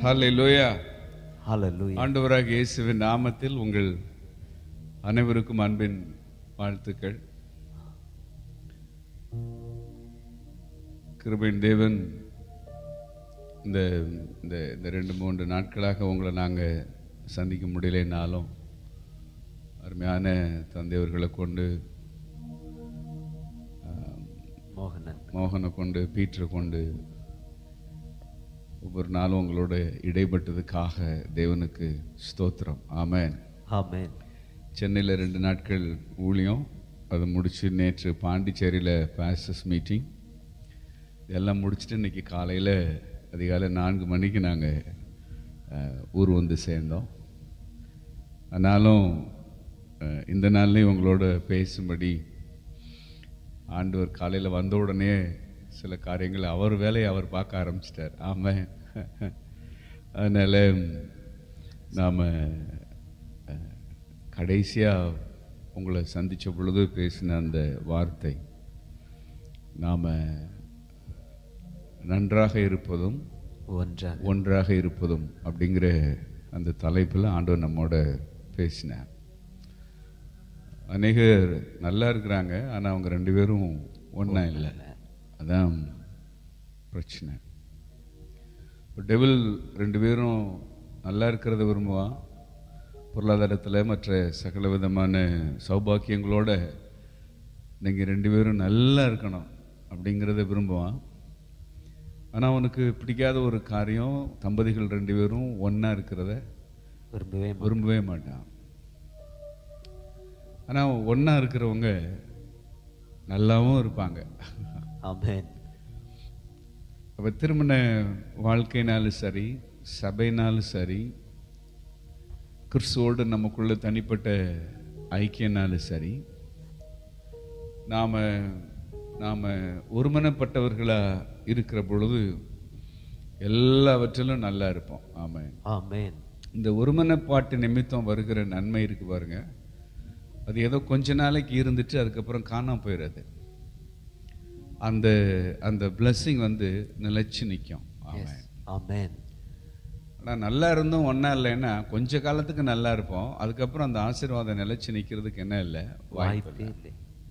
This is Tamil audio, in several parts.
ஹalleluya Hallelujah. ஆண்டவராக இயேசுவின் நாமத்தில் உங்கள் அனைவருக்கும் அன்பின் வாழ்த்துக்கள் கிருபையின் தேவன் இந்த இந்த இந்த ரெண்டு மூன்று நாட்களாக உங்களை நாங்கள் சந்திக்க முடியலைனாலும் அருமையான தந்தையவர்களை கொண்டு மோகனன் மோகனை கொண்டு பீட்டரை கொண்டு ஒவ்வொரு நாளும் உங்களோட இடைப்பட்டதுக்காக தேவனுக்கு ஸ்தோத்திரம் ஆமென் ஆமென் சென்னையில் ரெண்டு நாட்கள் ஊழியம் அதை முடிச்சு நேற்று பாண்டிச்சேரியில் பாஸ்டர்ஸ் மீட்டிங் இதெல்லாம் முடிச்சுட்டு இன்னைக்கு காலையில் அதிகாலை நான்கு மணிக்கு நாங்கள் ஊர் வந்து சேர்ந்தோம் ஆனாலும் அஹ், இந்த நாள்லேயும் உங்களோட பேசும்படி ஆண்டவர் காலையில் வந்த உடனே சில காரியங்களை அவர் வேலையை அவர் பார்க்க ஆரம்பிச்சிட்டார் ஆமாம் அதனால் நாம் கடைசியாக உங்களை சந்தித்த பொழுது பேசின அந்த வார்த்தை நாம் நன்றாக இருப்பதும் ஒன்றாக ஒன்றாக இருப்பதும் அப்படிங்கிற அந்த தலைப்பில் ஆண்டவர் நம்மோட பேசினார் அநேகர் நல்லா இருக்கிறாங்க ஆனால் அவங்க ரெண்டு பேரும் ஒன்றா இல்லை அதான் பிரச்சனை இப்போ டெவில் ரெண்டு பேரும் நல்லா இருக்கிறத விரும்புவான் பொருளாதாரத்தில் மற்ற சகல விதமான சௌபாக்கியங்களோட நீங்கள் ரெண்டு பேரும் நல்லா இருக்கணும் அப்படிங்கிறத விரும்புவான் ஆனால் அவனுக்கு பிடிக்காத ஒரு காரியம் தம்பதிகள் ரெண்டு பேரும் ஒன்றா இருக்கிறத விரும்பவே மாட்டேன். விரும்பவே மாட்டான் ஆனால் ஒன்றா இருக்கிறவங்க நல்லாவும் இருப்பாங்க ஆமென் அப்போ திருமண வாழ்க்கைனாலும் சரி சபைனாலும் சரி கிறிஸ்துவோடு நமக்குள்ள தனிப்பட்ட ஐக்கியனாலும் சரி நாம் நாம் ஒருமனப்பட்டவர்களாக இருக்கிற பொழுது எல்லாவற்றிலும் நல்லா இருப்போம் ஆமாம் ஆமென் இந்த ஒருமனப்பாட்டு நிமித்தம் வருகிற நன்மை இருக்கு பாருங்க அது ஏதோ கொஞ்ச நாளைக்கு இருந்துட்டு அதுக்கப்புறம் காணாம போயிடுறது அந்த அந்த blessing வந்து நிலைச்சு நிற்கும் ஆமாம் ஆமென் ஆனால் நல்லா இருந்தும் ஒன்றா இல்லைன்னா கொஞ்ச காலத்துக்கு நல்லா இருப்போம் அதுக்கப்புறம் அந்த ஆசீர்வாதம் நிலைச்சு நிற்கிறதுக்கு என்ன இல்லை வாய்ப்பு வாய்ப்பே இல்லை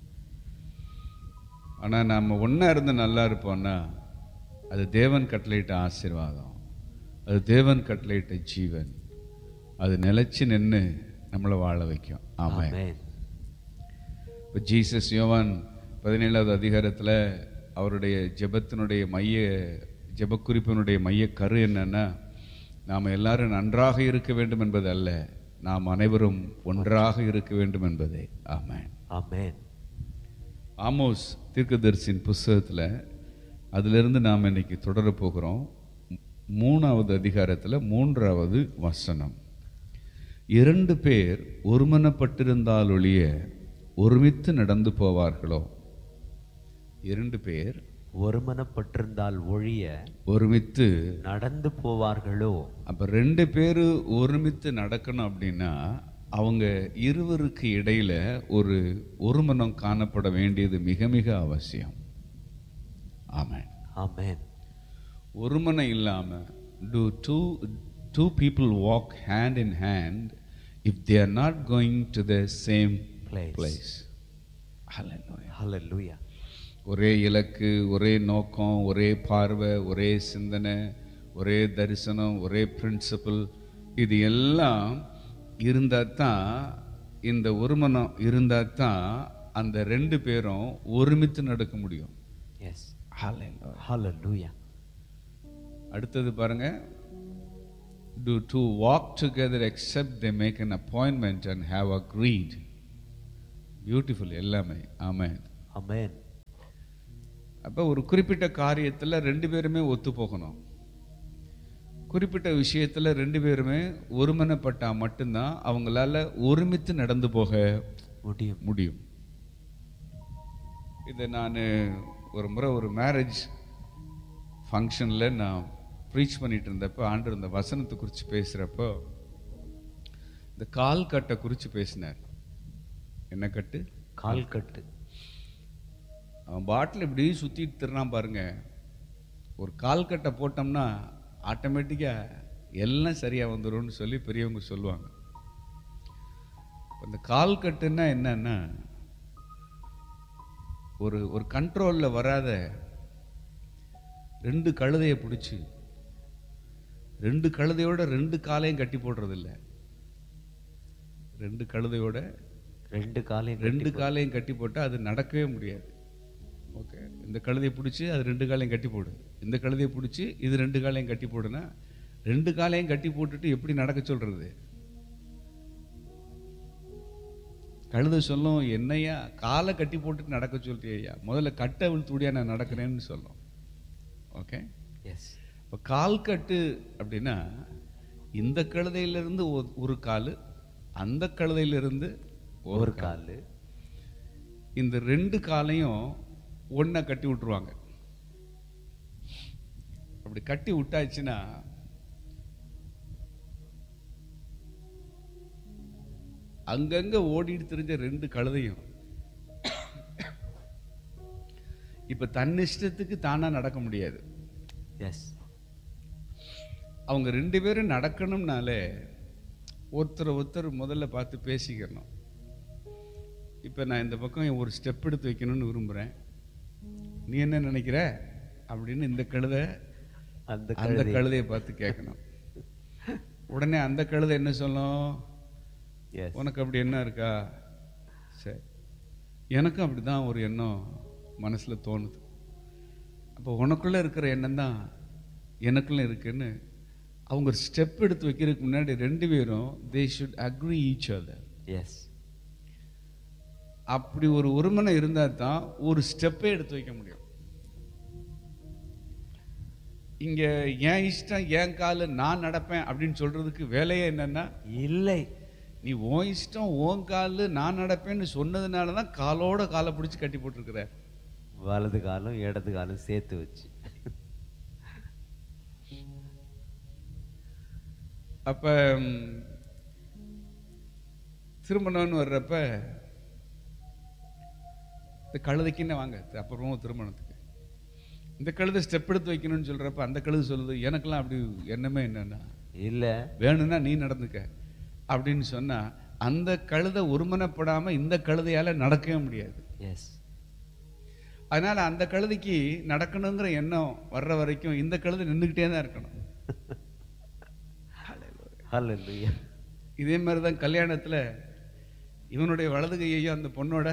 ஆனால் நம்ம ஒன்றா இருந்து நல்லா இருப்போம்னா அது தேவன் கட்டளையிட்ட ஆசீர்வாதம் அது தேவன் கட்டளையிட்ட ஜீவன் அது நிலைச்சு நின்று நம்மளை வாழ வைக்கும் ஆமாம் ஆமென் இப்போ ஜீசஸ் யோவான் பதினேழாவது அதிகாரத்தில் அவருடைய ஜெபத்தினுடைய மைய ஜெபக்குறிப்பினுடைய மைய கரு என்னன்னா நாம் எல்லாரும் நன்றாக இருக்க வேண்டும் என்பது அல்ல நாம் அனைவரும் ஒன்றாக இருக்க வேண்டும் என்பதே ஆமென் ஆமென் ஆமோஸ் தீர்க்கதரிசியின் புஸ்தகத்தில் அதிலிருந்து நாம் இன்னைக்கு தொடரப் போகிறோம் மூணாவது அதிகாரத்தில் மூன்றாவது வசனம் இரண்டு பேர் ஒருமனப்பட்டிருந்தால் ஒழிய ஒருமித்து நடந்து போவார்களோ இரண்டு பேர் ஒருமனப்பட்டிருந்தால் ஒழிய ஒருமித்து நடந்து போவார்களோ அப்போ ரெண்டு பேர் ஒருமித்து நடக்கணும் அப்படின்னா அவங்க இருவருக்கு இடையில ஒரு ஒருமனம் காணப்பட வேண்டியது மிக மிக அவசியம் ஆமென் ஆமென் ஒருமனை இல்லாம do two two people walk hand in hand if they are not going to the same Place. place Hallelujah. ஹalleluya ஒரே இலக்கு ஒரே நோக்கம் ஒரே பார்வை ஒரே சிந்தனை ஒரே தரிசனம் ஒரே பிரின்சிபல் இது எல்லாம் இருந்தால் தான் இந்த ஒருமனம் இருந்தால் தான் அந்த ரெண்டு பேரும் ஒருமித்து நடக்க முடியும் எஸ் ஹalleluya அடுத்தது பாருங்க do to walk together except they make an appointment and have agreed beautiful எல்லாமே ஆமென் ஆமென் அப்போ ஒரு குறிப்பிட்ட காரியத்தில் ரெண்டு பேருமே ஒத்து போகணும் குறிப்பிட்ட விஷயத்தில் ரெண்டு பேருமே ஒருமனப்பட்டா மட்டும்தான் அவங்களால ஒருமித்து நடந்து போக முடியும் முடியும் இதை நான் ஒரு முறை ஒரு மேரேஜ் ஃபங்க்ஷனில் நான் ப்ரீச் பண்ணிட்டு இருந்தப்போ ஆண்டு இந்த வசனத்தை குறித்து பேசுகிறப்போ இந்த கால் கட்டை குறித்து பேசினார் என்ன கட்டு கால் கட்டு அவன் பாட்டில் இப்படி சுற்றிட்டு திருறான் பாருங்க ஒரு கால் கட்டை போட்டோம்னா ஆட்டோமேட்டிக்காக எல்லாம் சரியா வந்துரும்னு சொல்லி பெரியவங்க சொல்லுவாங்க இந்த கால் கட்டுன்னா என்னன்னா ஒரு ஒரு கண்ட்ரோல்ல வராத ரெண்டு கழுதையை பிடிச்சி ரெண்டு கழுதையோட ரெண்டு காலையும் கட்டி போடுறது இல்ல ரெண்டு கழுதையோட ரெண்டு காலையும் ரெண்டு காலையும் கட்டி போட்டா அது நடக்கவே முடியாது ஓகே இந்த கழுதையை பிடிச்சி அது ரெண்டு காலையும் கட்டி போடு இந்த கழுதையை பிடிச்சி இது ரெண்டு காலையும் கட்டி போடுனா ரெண்டு காலையும் கட்டி போட்டுட்டு எப்படி நடக்க சொல்றது கழுதை சொல்லும் என்னையா காலை கட்டி போட்டுட்டு நடக்க சொல்றியா முதல்ல கட்டை விழுத்துடியா நான் நடக்கிறேன்னு சொல்லும் ஓகே எஸ் இப்போ கால் கட்டு அப்படின்னா இந்த கழுதையிலிருந்து ஒ- ஒரு கால் அந்த கழுதையிலிருந்து ஒரு காலு இந்த ரெண்டு காலையும் ஒண்ணா கட்டி விட்டுருவாங்க அப்படி கட்டி விட்டாச்சுன்னா அங்கங்க ஓடிட்டு தெரிஞ்ச ரெண்டு கழுதையும் இப்ப தன் இஷ்டத்துக்கு தானா நடக்க முடியாது எஸ் அவங்க ரெண்டு பேரும் நடக்கணும்னாலே ஒருத்தர் ஒருத்தர் முதல்ல பார்த்து பேசிக்கணும் இப்போ நான் இந்த பக்கம் ஒரு ஸ்டெப் எடுத்து வைக்கணும்னு விரும்புகிறேன் நீ என்ன நினைக்கிற அப்படின்னு இந்த கழுதை அந்த அந்த கழுதை கழுதையை பார்த்து கேட்கணும் உடனே அந்த கழுதை என்ன சொல்லும் எஸ் உனக்கு அப்படி என்ன இருக்கா சரி எனக்கும் அப்படிதான் ஒரு எண்ணம் மனசுல தோணுது அப்போ உனக்குள்ள இருக்கிற எண்ணம் தான் எனக்குள்ள இருக்குன்னு அவங்க ஒரு ஸ்டெப் எடுத்து வைக்கிறதுக்கு முன்னாடி ரெண்டு பேரும் they should agree each other yes அப்படி ஒரு ஒருமனை இருந்தா தான் ஒரு ஸ்டெப்பே எடுத்து வைக்க முடியும் இங்க என் இஷ்டம் என் காலு நான் நடப்பேன் அப்படின்னு சொல்றதுக்கு வேலையே என்னன்னா இல்லை நீ உன் இஷ்டம் உன் காலு நான் நடப்பேன்னு சொன்னதுனால தான் காலோட காலை பிடிச்சி கட்டி போட்டிருக்கிற வலது காலும் இடது காலும் சேர்த்து வச்சு அப்ப ம், திருமணம்னு வர்றப்ப இந்த கழுதைக்குன்னு வாங்க அப்புறமா திருமணத்துக்கு இந்த கழுதை ஸ்டெப் எடுத்து வைக்கணும்னு சொல்றப்ப அந்த கழுதை சொல்லுது எனக்கெல்லாம் அப்படி எண்ணமே என்னன்னா இல்ல வேணும்னா நீ நடந்துக்க அப்படின்னு சொன்னா அந்த கழுதை ஒருமனப்படாம இந்த கழுதையால நடக்கவே முடியாது எஸ் அதனால அந்த கழுதைக்கு நடக்கணுங்கிற எண்ணம் வர்ற வரைக்கும் இந்த கழுதை நின்றுக்கிட்டே தான் இருக்கணும் ஹalleluya இதே மாதிரி தான் கல்யாணத்துல இவனுடைய வலது கையையும் அந்த பொண்ணோட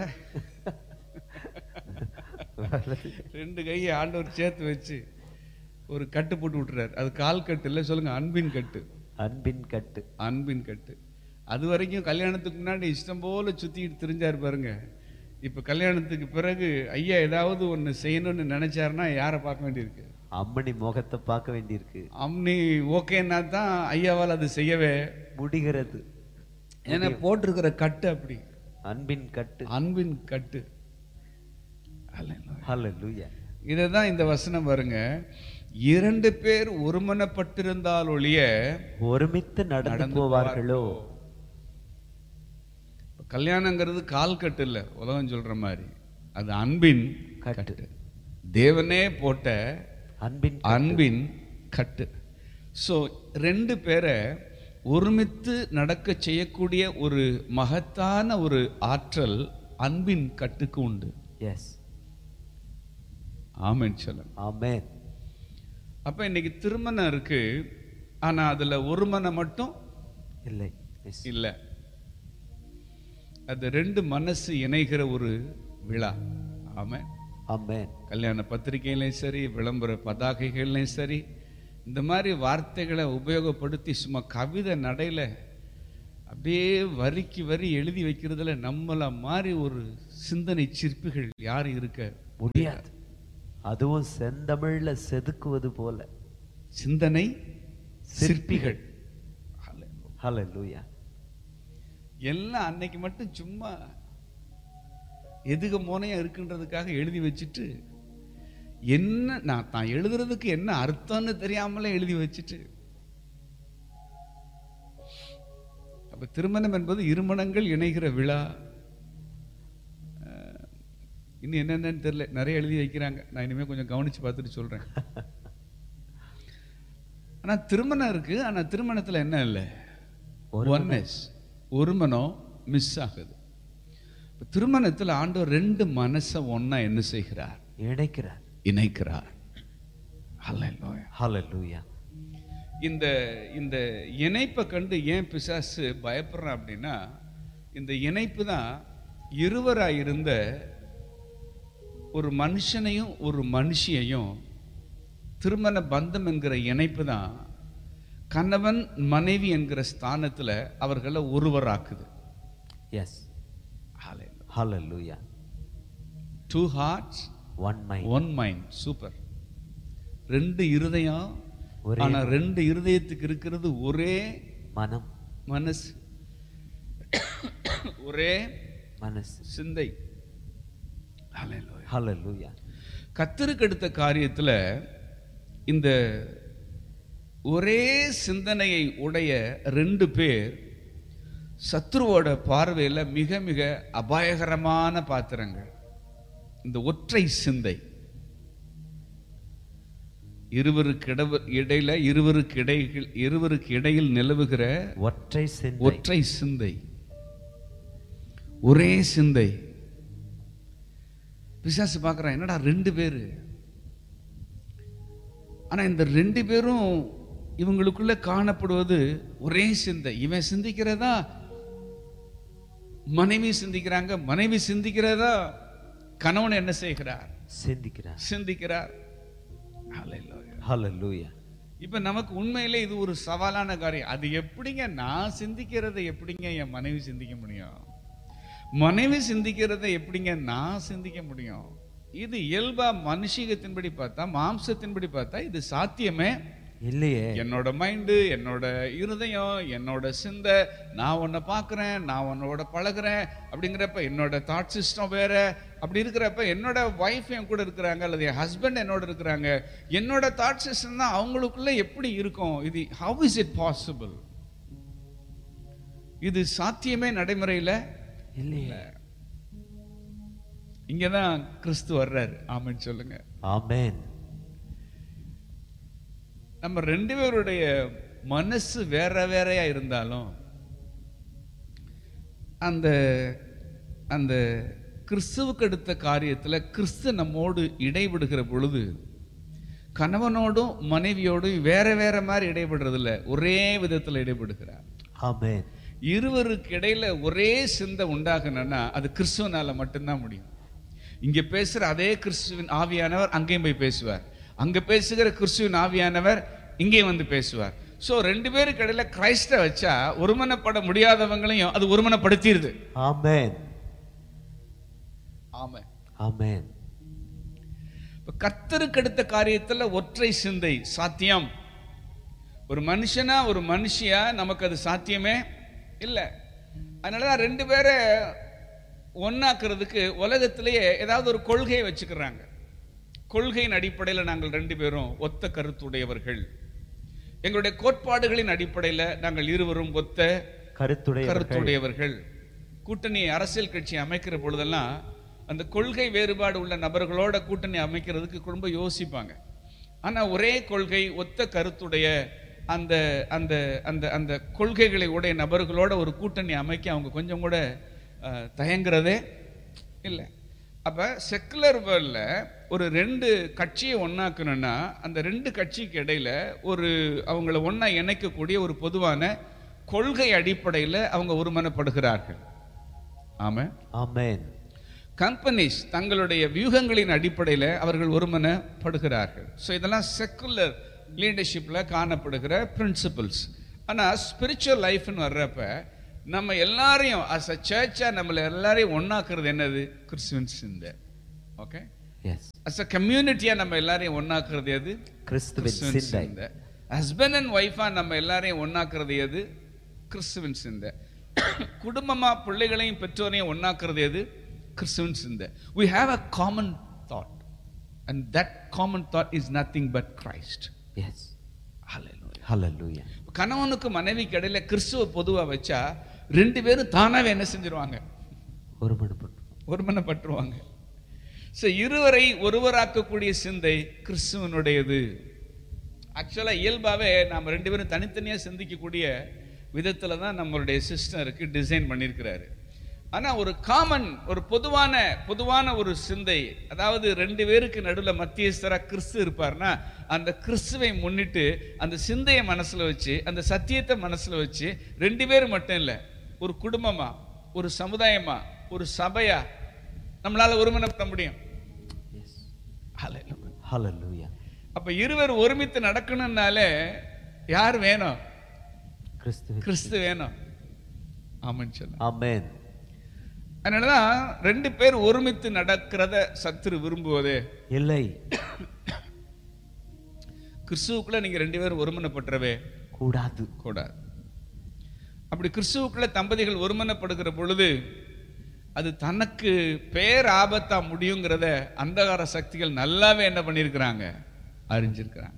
ரெண்டு கையை ஆண்டவர் சேர்த்து வச்சு ஒரு கட்டு போட்டு விட்டுறாரு அது கால் கட்டு இல்லை சொல்லுங்க அன்பின் கட்டு அன்பின் கட்டு அன்பின் கட்டு அது வரைக்கும் கல்யாணத்துக்கு முன்னாடி இஷ்டம் போல சுத்திட்டு திரிஞ்சாரு பாருங்க இப்ப கல்யாணத்துக்கு பிறகு ஐயா ஏதாவது ஒண்ணு செய்யணும்னு நினைச்சாருன்னா யாரை பார்க்க வேண்டியிருக்கு அம்மணி முகத்தை பார்க்க வேண்டியிருக்கு அம்னி ஓகேன்னா தான் ஐயாவால் அது செய்யவே முடிகிறது ஏன்னா போட்டிருக்கிற கட்டு அப்படி அன்பின் கட்டு அன்பின் கட்டு அல்லேலூயா. ஹalleluya இதை தான் இந்த வசனம் பாருங்க இரண்டு பேர் ஒருமனப்பட்டிருந்தால் ஒழிய ஒருமித்து நடந்து நடந்து போவார்களோ இப்ப கல்யாணங்கிறது கால் கட்டு இல்ல உலகம் சொல்ற மாதிரி அது அன்பின் கட்டு. கட்டு தேவனே போட்ட அன்பின் அன்பின் கட்டு ஸோ ரெண்டு பேரை ஒருமித்து நடக்க செய்யக்கூடிய ஒரு மகத்தான ஒரு ஆற்றல் அன்பின் கட்டுக்கு உண்டு எஸ் ஆமென் சொல்லுங்க ஆமென் அப்ப இன்னைக்கு திருமணம் இருக்கு ஆனா அதுல ஒரு மனம் மட்டும் இல்லை Yes. இல்ல அது ரெண்டு மனசு இணைகிற ஒரு விழா ஆமென் ஆமென் கல்யாண பத்திரிகையிலையும் சரி விளம்பர பதாகைகள்லையும் சரி இந்த மாதிரி வார்த்தைகளை உபயோகப்படுத்தி சும்மா கவிதை நடையில அப்படியே வரிக்கு வரி எழுதி வைக்கிறதுல நம்மள மாதிரி ஒரு சிந்தனை சிற்பிகள் யார் இருக்க முடியாது அதுவும் செந்தமிழ்ல செதுக்குவது போல சிந்தனை சிற்பிகள் ஹalleluya எல்லாம் அன்னைக்கு மட்டும் சும்மா எதுக மோனையா இருக்குன்றதுக்காக எழுதி வச்சுட்டு என்ன நான் தான் எழுதுறதுக்கு என்ன அர்த்தம்னு தெரியாமலே எழுதி வச்சுட்டு அப்ப திருமணம் என்பது இருமணங்கள் இணைகிற விழா அஹ், இன்னும் என்னென்னு தெரியல நிறைய எழுதி வைக்கிறாங்க நான் இனிமே கொஞ்சம் கவனிச்சு பார்த்துட்டு சொல்றேன் ஆனா திருமணம் இருக்கு ஆனா திருமணத்துல என்ன இல்லை ஒன்னஸ் ஒரு மனம் மிஸ் ஆகுது இப்ப திருமணத்துல ஆண்டவர் ரெண்டு மனசை ஒண்ணா என்ன செய்கிறார் இணைக்கிறார் இணைக்கிறார் Hallelujah. ஹalleluya இந்த இந்த இணைப்பை கண்டு ஏன் பிசாசு பயப்படுறான் அப்படின்னா இந்த இணைப்பு தான் இருவராக இருந்த ஒரு மனுஷனையும் ஒரு மனுஷியையும் திருமண பந்தம் என்கிற இணைப்பு தான் கணவன் மனைவி என்கிற ஸ்தானத்தில் அவர்களை ஒருவராக்குது yes hallelujah two hearts one mind one mind super ரெண்டு இருதயம் ஒரே ஆனா ரெண்டு இருதயத்துக்கு இருக்கிறது ஒரே மனம் மனசு ஒரே மனசு சிந்தை Hallelujah. ஹalleluya கத்தருக்கு எடுத்த காரியத்துல இந்த ஒரே சிந்தனையை உடைய ரெண்டு பேர் சத்ருவோட பார்வையில மிக மிக அபாயகரமான பாத்திரங்கள் இந்த ஒற்றை சிந்தை இருவருக்கு இடவ- இடையில இருவருக்கு இடையில் இருவருக்கு இடையில் நிலவுகிற ஒற்றை சிந்தை ஒற்றை சிந்தை ஒரே சிந்தை பிசாசு பார்க்கறான் என்னடா ரெண்டு பேரு ஆனா இந்த ரெண்டு பேரும் இவங்களுக்குள்ள காணப்படுவது ஒரே சிந்தை இவன் சிந்திக்கிறதா மனைவி சிந்திக்கிறாங்க மனைவி சிந்திக்கிறதா கணவன் என்ன செய்கிறார் சிந்திக்கிறார் சிந்திக்கிறார் Hallelujah. ஹalleluya இப்ப நமக்கு உண்மையிலே இது ஒரு சவாலான காரியம் அது எப்படிங்க நான் சிந்திக்கிறதை எப்படிங்க என் மனைவி சிந்திக்க முடியும் மனைவி சிந்திக்கிறதை எப்படிங்க நான் சிந்திக்க முடியும் இது இயல்பா மனுஷிகத்தின்படி பார்த்தா மாம்சத்தின்படி பார்த்தா இது சாத்தியமே இல்லையே என்னோட மைண்டு என்னோட இருதயம் என்னோட சிந்தை நான் உன்னை பார்க்குறேன் நான் உன்னோட பழகுறேன் அப்படிங்கிறப்ப என்னோட தாட் சிஸ்டம் வேற அப்படி இருக்கிறப்ப என்னோட ஒய்ஃப் என் கூட இருக்கிறாங்க அல்லது என் ஹஸ்பண்ட் என்னோட இருக்கிறாங்க என்னோட தாட் சிஸ்டம் தான் அவங்களுக்குள்ள எப்படி இருக்கும் இது ஹவ் இஸ் இட் பாசிபிள் இது சாத்தியமே நடைமுறையில் இல்லையே இங்கே தான் கிறிஸ்து வர்றாரு ஆமென்னு சொல்லுங்க ஆமென் நம்ம ரெண்டு பேருடைய மனசு வேற வேறையா இருந்தாலும் அந்த அந்த கிறிஸ்துவுக்கு அடுத்த காரியத்துல கிறிஸ்து நம்மோடு இடைபடுகிற பொழுது கணவனோடும் மனைவியோடும் வேற வேற மாதிரி இடைபடுறது இல்ல ஒரே விதத்துல இடைபடுகிறார் ஆமென் இருவருக்கு இடையில ஒரே சிந்தை உண்டாகணும்னா அது கிறிஸ்துவனால மட்டும்தான் முடியும் இங்க பேசுற அதே கிறிஸ்துவின் ஆவியானவர் அங்கேயும் போய் பேசுவார் அங்க பேசுகிற கிறிஸ்துவின் ஆவியானவர் இங்கேயும் வந்து பேசுவார் சோ ரெண்டு பேருக்கு இடையில கிரைஸ்ட வச்சா ஒருமனப்பட முடியாதவங்களையும் அது ஒருமனப்படுத்திடுது ஆமென் ஆமா ஆமென் இப்ப கர்த்தருக்கு அடுத்த காரியத்துல ஒற்றை சிந்தை சாத்தியம் ஒரு மனுஷனா ஒரு மனுஷியா நமக்கு அது சாத்தியமே இல்லை அதனாலதான் ரெண்டு பேரை ஒன்னாக்குறதுக்கு உலகத்திலேயே ஏதாவது ஒரு கொள்கையை வச்சுக்கிறாங்க கொள்கையின் அடிப்படையில் நாங்கள் ரெண்டு பேரும் ஒத்த கருத்துடையவர்கள் எங்களுடைய கோட்பாடுகளின் அடிப்படையில் நாங்கள் இருவரும் ஒத்த கருத்துடைய கருத்துடையவர்கள் கூட்டணி அரசியல் கட்சி அமைக்கிற பொழுதெல்லாம் அந்த கொள்கை வேறுபாடு உள்ள நபர்களோட கூட்டணி அமைக்கிறதுக்கு ரொம்ப யோசிப்பாங்க ஆனா ஒரே கொள்கை ஒத்த கருத்துடைய அந்த அந்த அந்த அந்த கொள்கைகளை உடைய நபர்களோட ஒரு கூட்டணி அமைக்க அவங்க கொஞ்சம் கூட அஹ், தயங்குறதே இல்லை அப்ப செக்குலர் வேர்ல்ட்ல ஒரு ரெண்டு கட்சியை ஒண்ணாக்கணும்னா அந்த ரெண்டு கட்சிக்கு இடையில ஒரு அவங்கள ஒண்ணா இணைக்கக்கூடிய ஒரு பொதுவான கொள்கை அடிப்படையில் அவங்க ஒருமனப்படுகிறார்கள் ஆமா ஆமென் கம்பெனிஸ் தங்களுடைய வியூகங்களின் அடிப்படையில் அவர்கள் ஒருமனப்படுகிறார்கள் ஸோ இதெல்லாம் செக்குலர் லீடர்ஷிப்பில் காணப்படுகிற பிரின்சிபல்ஸ் ஆனால் ஸ்பிரிச்சுவல் லைஃப்னு வர்றப்ப நம்ம எல்லாரையும் அஸ் அ சர்ச்சாக நம்மளை எல்லாரையும் ஒன்றாக்குறது என்னது கிறிஸ்துவன் சிந்தை ஓகே எஸ் அஸ் அ கம்யூனிட்டியாக நம்ம எல்லாரையும் ஒன்றாக்குறது எது கிறிஸ்துவின் கிறிஸ்துவின் சிந்தை சிந்தை ஹஸ்பண்ட் அண்ட் ஒய்ஃபா நம்ம எல்லாரையும் ஒண்ணாக்குறது எது கிறிஸ்துவின் சிந்தை குடும்பமா பிள்ளைகளையும் பெற்றோரையும் ஒண்ணாக்குறது எது கிறிஸ்துவின் சிந்தை we have a common thought and that common thought is nothing but christ yes hallelujah ஹalleluya கணவனுக்கு மனைவிக்கு இடையில கிறிஸ்துவ பொதுவா வச்சா ரெண்டு பேரும் தானாவே என்ன செஞ்சிருவாங்க ஒருமனப்பட்டு ஆக்சுவலாக இயல்பாகவே நாம் ரெண்டு பேரும் தனித்தனியாக சிந்திக்கக்கூடிய விதத்தில் தான் நம்மளுடைய சிஸ்டருக்கு டிசைன் பண்ணியிருக்கிறாரு ஆனால் ஒரு காமன் ஒரு பொதுவான பொதுவான ஒரு சிந்தை அதாவது ரெண்டு பேருக்கு நடுவில் மத்தியஸ்தராக கிறிஸ்து இருப்பார்னா அந்த கிறிஸ்துவை முன்னிட்டு அந்த சிந்தையை மனசில் வச்சு அந்த சத்தியத்தை மனசில் வச்சு ரெண்டு பேரும் மட்டும் இல்லை ஒரு குடும்பமா ஒரு சமுதாயமா ஒரு சபையா நம்மளால ஒருமனப்பட முடியும் எஸ் Hallelujah. ஹalleluya அப்ப இருவர் ஒருமித்து நடக்கணும்னாலே யார் வேணும் கிறிஸ்துவே கிறிஸ்து வேணும் ஆமான்னு சொன்ன ஆமென் அதனாலதான் ரெண்டு பேர் ஒருமித்து நடக்கிறத சத்துரு விரும்புவது இல்லை கிறிஸ்துவுக்குள்ள நீங்க ரெண்டு பேரும் ஒருமனப்பட்டுறவே கூடாது கூடாது அப்படி கிறிஸ்துவுக்குள்ள தம்பதிகள் ஒருமனப்படுகிற பொழுது அது தனக்கு பேர் ஆபத்தா முடியுங்கிறத அந்தகார சக்திகள் நல்லாவே என்ன பண்ணியிருக்கிறாங்க அறிஞ்சிருக்கிறாங்க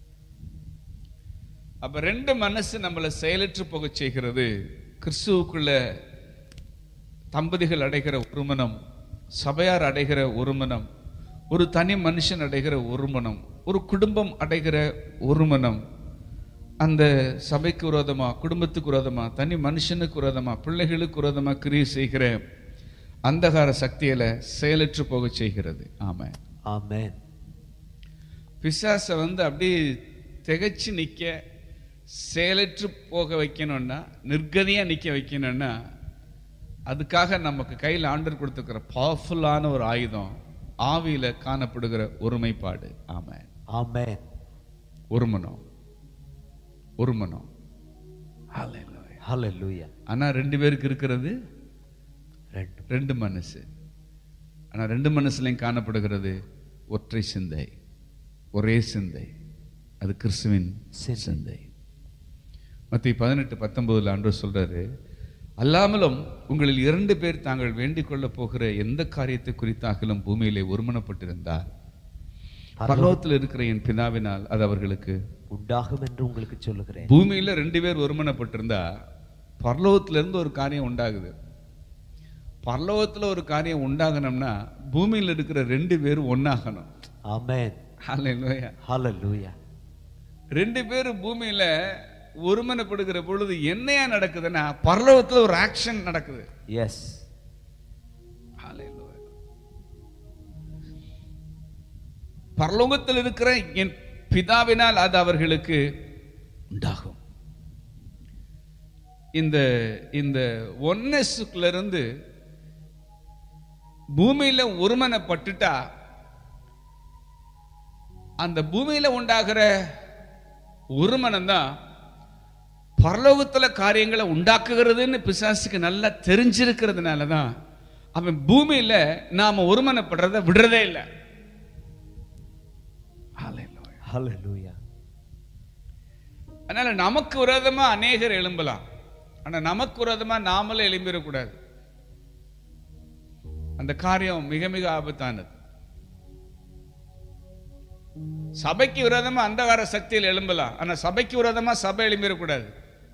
அப்ப ரெண்டு மனசு நம்மளை செயலற்று போக செய்கிறது கிறிஸ்துவுக்குள்ள தம்பதிகள் அடைகிற ஒருமனம் சபையார் அடைகிற ஒருமனம் ஒரு தனி மனுஷன் அடைகிற ஒருமனம் ஒரு குடும்பம் அடைகிற ஒருமனம் அந்த சபைக்கு விரோதமா குடும்பத்துக்கு விரோதமா தனி மனுஷனுக்கு விரோதமா பிள்ளைகளுக்கு விரோதமா கிரியை செய்கிற அந்தகார சக்தியில செயலற்று போக செய்கிறது ஆமா ஆமென் பிசாசை வந்து அப்படியே திகைச்சு நிக்க செயலற்று போக வைக்கணும்னா நிர்கதியா நிக்க வைக்கணும்னா அதுக்காக நமக்கு கையில் ஆண்டர் கொடுத்துருக்கிற பவர்ஃபுல்லான ஒரு ஆயுதம் ஆவியில காணப்படுகிற ஒருமைப்பாடு ஆமா ஆமென் ஒருமனம் ஒருமனம் Hallelujah. ஹalleluya ஆனா ரெண்டு பேருக்கு இருக்கிறது ரெண்டு ரெண்டு மனசு ஆனா ரெண்டு மனசுலையும் காணப்படுகிறது ஒற்றை சிந்தை ஒரே சிந்தை அது கிறிஸ்துவின் சிந்தை. சிந்தை மத்திய பதினெட்டு பத்தொன்பதுல ஆண்டு சொல்றாரு அல்லாமலும் உங்களில் இரண்டு பேர் தாங்கள் வேண்டிக் கொள்ளப் போகிற எந்த காரியத்தை குறித்தாகிலும் பூமியிலே ஒருமனப்பட்டிருந்தால் பரலோகத்தில் இருக்கிற என் பிதாவினால் அது அவர்களுக்கு உண்டாகும் என்று உங்களுக்கு சொல்லுகிறேன் பூமியில ரெண்டு பேர் ஒருமனப்பட்டிருந்தா பரலோகத்துல இருந்து ஒரு காரியம் உண்டாகுது பரலோகத்துல ஒரு காரியம் உண்டாகணும்னா பூமியில இருக்கிற ரெண்டு பேரும் ஒன்னாகணும் ஆமென் ஹalleluya ஹalleluya ரெண்டு பேரும் பூமியில ஒருமனப்படுகிற பொழுது என்னையா நடக்குதுன்னா பரலோகத்துல ஒரு ஆக்ஷன் நடக்குது எஸ் Hallelujah. பரலோகத்தில் இருக்கிற என் பிதாவினால் அது அவர்களுக்கு உண்டாகும் இந்த இந்த ஒன்னஸுக்குள்ள இருந்து பூமியில ஒருமனப்பட்டுட்டா அந்த பூமியில உண்டாகிற ஒருமனம் தான் பரலோகத்துல காரியங்களை உண்டாக்குகிறதுன்னு பிசாசுக்கு நல்லா தெரிஞ்சிருக்கிறதுனால தான் அவன் பூமியில நாம ஒருமனப்படுறத விடுறதே இல்லை ஹalleluya அதனால நமக்கு விரோதமா அநேகர் எழும்பலாம் ஆனா நமக்கு விரோதமா நாமளே எழும்பிடக்கூடாது அந்த காரியம் மிக மிக ஆபத்தானது சபைக்கு விரோதமா அந்தகார சக்தியில் எழும்பலாம் ஆனா சபைக்கு விரோதமா சபை எழும்பிடக்கூடாது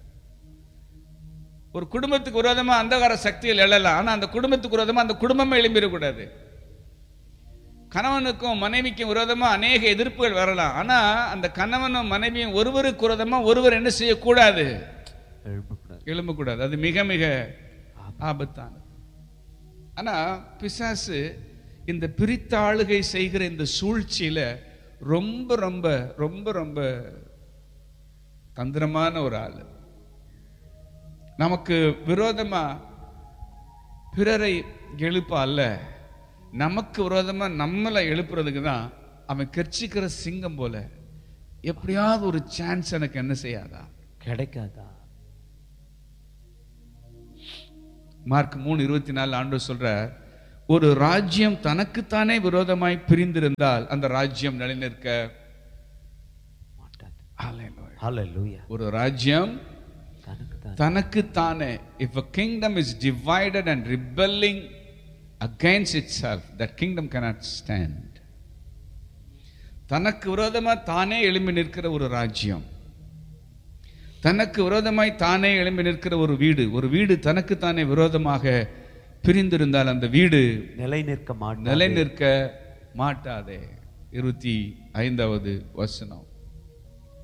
ஒரு குடும்பத்துக்கு விரோதமா அந்தகார சக்தியில் எழலாம் ஆனா அந்த குடும்பத்துக்கு விரோதமா அந்த குடும்பமே எழும்பிடக்கூடாது கணவனுக்கும் மனைவிக்கும் விரோதமா அநேக எதிர்ப்புகள் வரலாம் ஆனா அந்த கணவனும் மனைவியும் ஒருவருக்கு விரோதமா ஒருவர் என்ன செய்யக்கூடாது எழும்பக்கூடாது எழும்பக்கூடாது அது மிக மிக ஆபத்தானது ஆனா பிசாசு இந்த பிரித்தாளுகை செய்கிற இந்த சூழ்ச்சியில ரொம்ப ரொம்ப ரொம்ப ரொம்ப தந்திரமான ஒரு ஆளு நமக்கு விரோதமா பிறரை எழுப்ப அல்ல நமக்கு விரோதமா நம்மளை எழுப்புறதுக்கு தான் அவன் கெர்ச்சிக்கிற சிங்கம் போல எப்படியாவது ஒரு சான்ஸ் எனக்கு என்ன செய்யாதா கிடைக்காதா மார்க் மூணு இருபத்தி நாலு ஆண்டு சொல்றார் ஒரு ராஜ்யம் தனக்குத்தானே விரோதமாய் பிரிந்திருந்தால் அந்த ராஜ்யம் நிலைநிற்க மாட்டாது Hallelujah. ஹalleluya ஒரு ராஜ்யம் தனக்கு தான் தனக்குத்தானே if a kingdom is divided and rebelling against itself that kingdom cannot stand தனக்கு விரோதமா தானே எழும்பி நிற்கிற ஒரு ராஜ்யம் தனக்கு விரோதமாய் தானே எழும்பி நிற்கிற ஒரு வீடு ஒரு வீடு தனக்குத்தானே விரோதமாக பிரிந்திருந்தால் அந்த வீடு நிலை நிற்க மாட்டாது நிலை நிற்க மாட்டாதே இருபத்தி ஐந்தாவது வசனம்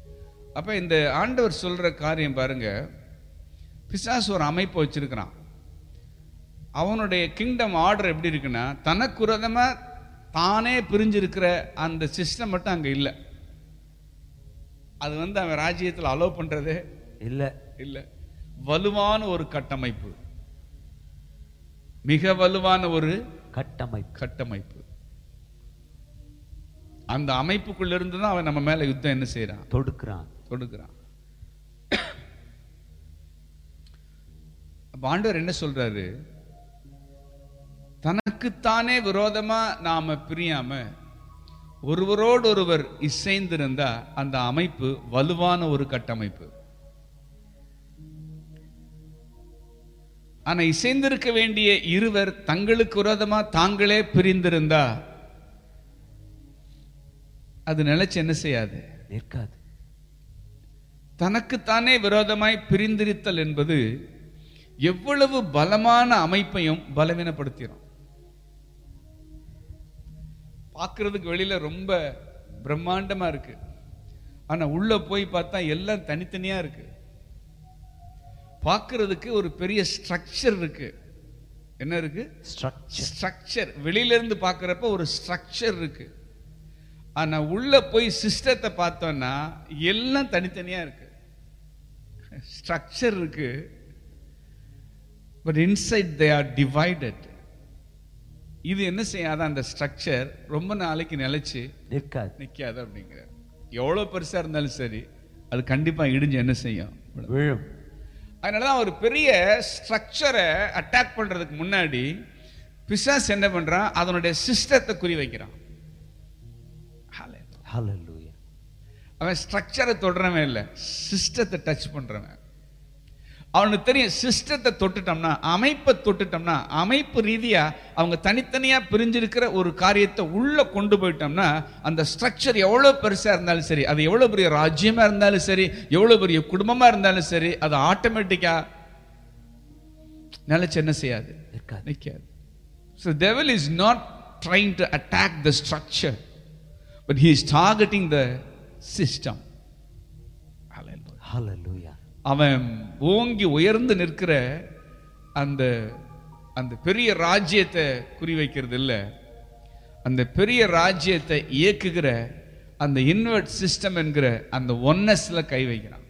அப்ப இந்த ஆண்டவர் சொல்ற காரியம் பாருங்க பிசாசு ஒரு அமைப்பு வச்சிருக்கிறான் அவனுடைய கிங்டம் ஆர்டர் எப்படி இருக்குன்னா தனக்குரதமா தானே பிரிஞ்சிருக்கிற அந்த சிஸ்டம் மட்டும் அங்க இல்லை அது வந்து அவன் ராஜ்யத்தில் அலோவ் பண்றதே இல்ல இல்ல வலுவான ஒரு கட்டமைப்பு மிக வலுவான ஒரு கட்டமைப்பு கட்டமைப்பு அந்த அமைப்புக்குள்ள இருந்து தான் அவன் நம்ம மேல யுத்தம் என்ன செய்யறான் தொடுக்கிறான் தொடுக்கிறான் அப்ப ஆண்டவர் என்ன சொல்றாரு தனக்குத்தானே விரோதமா நாம பிரியாம ஒருவரோடு ஒருவர் இசைந்திருந்தா அந்த அமைப்பு வலுவான ஒரு கட்டமைப்பு ஆனா இசைந்திருக்க வேண்டிய இருவர் தங்களுக்கு விரோதமா தாங்களே பிரிந்திருந்தா அது நிலைச்சு என்ன செய்யாது நிற்காது தனக்குத்தானே விரோதமாய் பிரிந்திருத்தல் என்பது எவ்வளவு பலமான அமைப்பையும் பலவீனப்படுத்திடும் பார்க்கிறதுக்கு வெளியில ரொம்ப பிரம்மாண்டமா இருக்கு ஆனா உள்ள போய் பார்த்தா எல்லாம் தனித்தனியா இருக்கு பார்க்கிறதுக்கு ஒரு பெரிய ஸ்ட்ரக்சர் இருக்கு என்ன இருக்கு ஸ்ட்ரக்சர் ஸ்ட்ரக்சர் வெளியில இருந்து பார்க்கறப்ப ஒரு ஸ்ட்ரக்சர் இருக்கு ஆனா உள்ள போய் சிஸ்டத்தை பார்த்தோம்னா எல்லாம் தனித்தனியா இருக்கு ஸ்ட்ரக்சர் இருக்கு but inside they are divided இது என்ன செய்யாத அந்த ஸ்ட்ரக்சர் ரொம்ப நாளைக்கு நிலைச்சு நிற்காது நிக்காது அப்படிங்கிற எவ்வளவு பெருசா இருந்தாலும் சரி அது கண்டிப்பா இடிஞ்சு என்ன செய்யும் விழும் அதனாலதான் ஒரு பெரிய ஸ்ட்ரக்சரை அட்டாக் பண்றதுக்கு முன்னாடி பிசாஸ் என்ன பண்றான் அதனுடைய சிஸ்டத்தை குறி வைக்கிறான் Hallelujah. ஹalleluya அவன் ஸ்ட்ரக்சரை தொடுறவன் இல்லை சிஸ்டத்தை டச் பண்றவன் அவனுக்கு தெரியும் சிஸ்டத்தை தொட்டுட்டோம்னா அமைப்பை தொட்டுட்டோம்னா அமைப்பு ரீதியா அவங்க தனித்தனியா பிரிஞ்சிருக்கிற ஒரு காரியத்தை உள்ள கொண்டு போயிட்டோம்னா அந்த ஸ்ட்ரக்சர் எவ்வளவு பெருசா இருந்தாலும் சரி அது எவ்வளவு பெரிய ராஜ்யமா இருந்தாலும் சரி எவ்வளவு பெரிய குடும்பமா இருந்தாலும் சரி அது ஆட்டோமேட்டிக்கா நிலைச்சு என்ன செய்யாது நிற்காது நிற்காது so devil is not trying to attack the structure but he is targeting the system Hallelujah. ஹalleluya அவன் ஓங்கி உயர்ந்து நிற்கிற அந்த அந்த பெரிய ராஜ்யத்தை குறிவைக்கிறது இல்ல அந்த பெரிய ராஜ்யத்தை இயக்குகிற அந்த இன்வெர்ட் சிஸ்டம் என்கிற அந்த ஒன்னஸ்ல கை வைக்கிறான்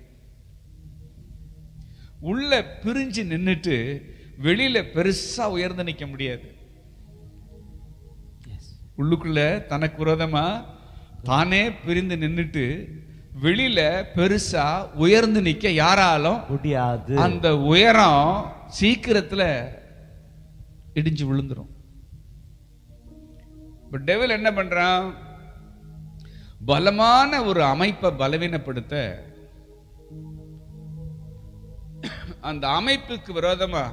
உள்ள பிரிஞ்சு நின்னுட்டு வெளியில பெருசா உயர்ந்து நிக்க முடியாது எஸ் உள்ளுக்குள்ள தனக்கு விரோதமா தானே பிரிந்து நின்னுட்டு வெளியில பெருசா உயர்ந்து நிக்க யாராலும் முடியாது அந்த உயரம் சீக்கிரத்துல இடிஞ்சு விழுந்துரும் இப்ப டெவில் என்ன பண்றான் பலமான ஒரு அமைப்பை பலவீனப்படுத்த அந்த அமைப்புக்கு விரோதமா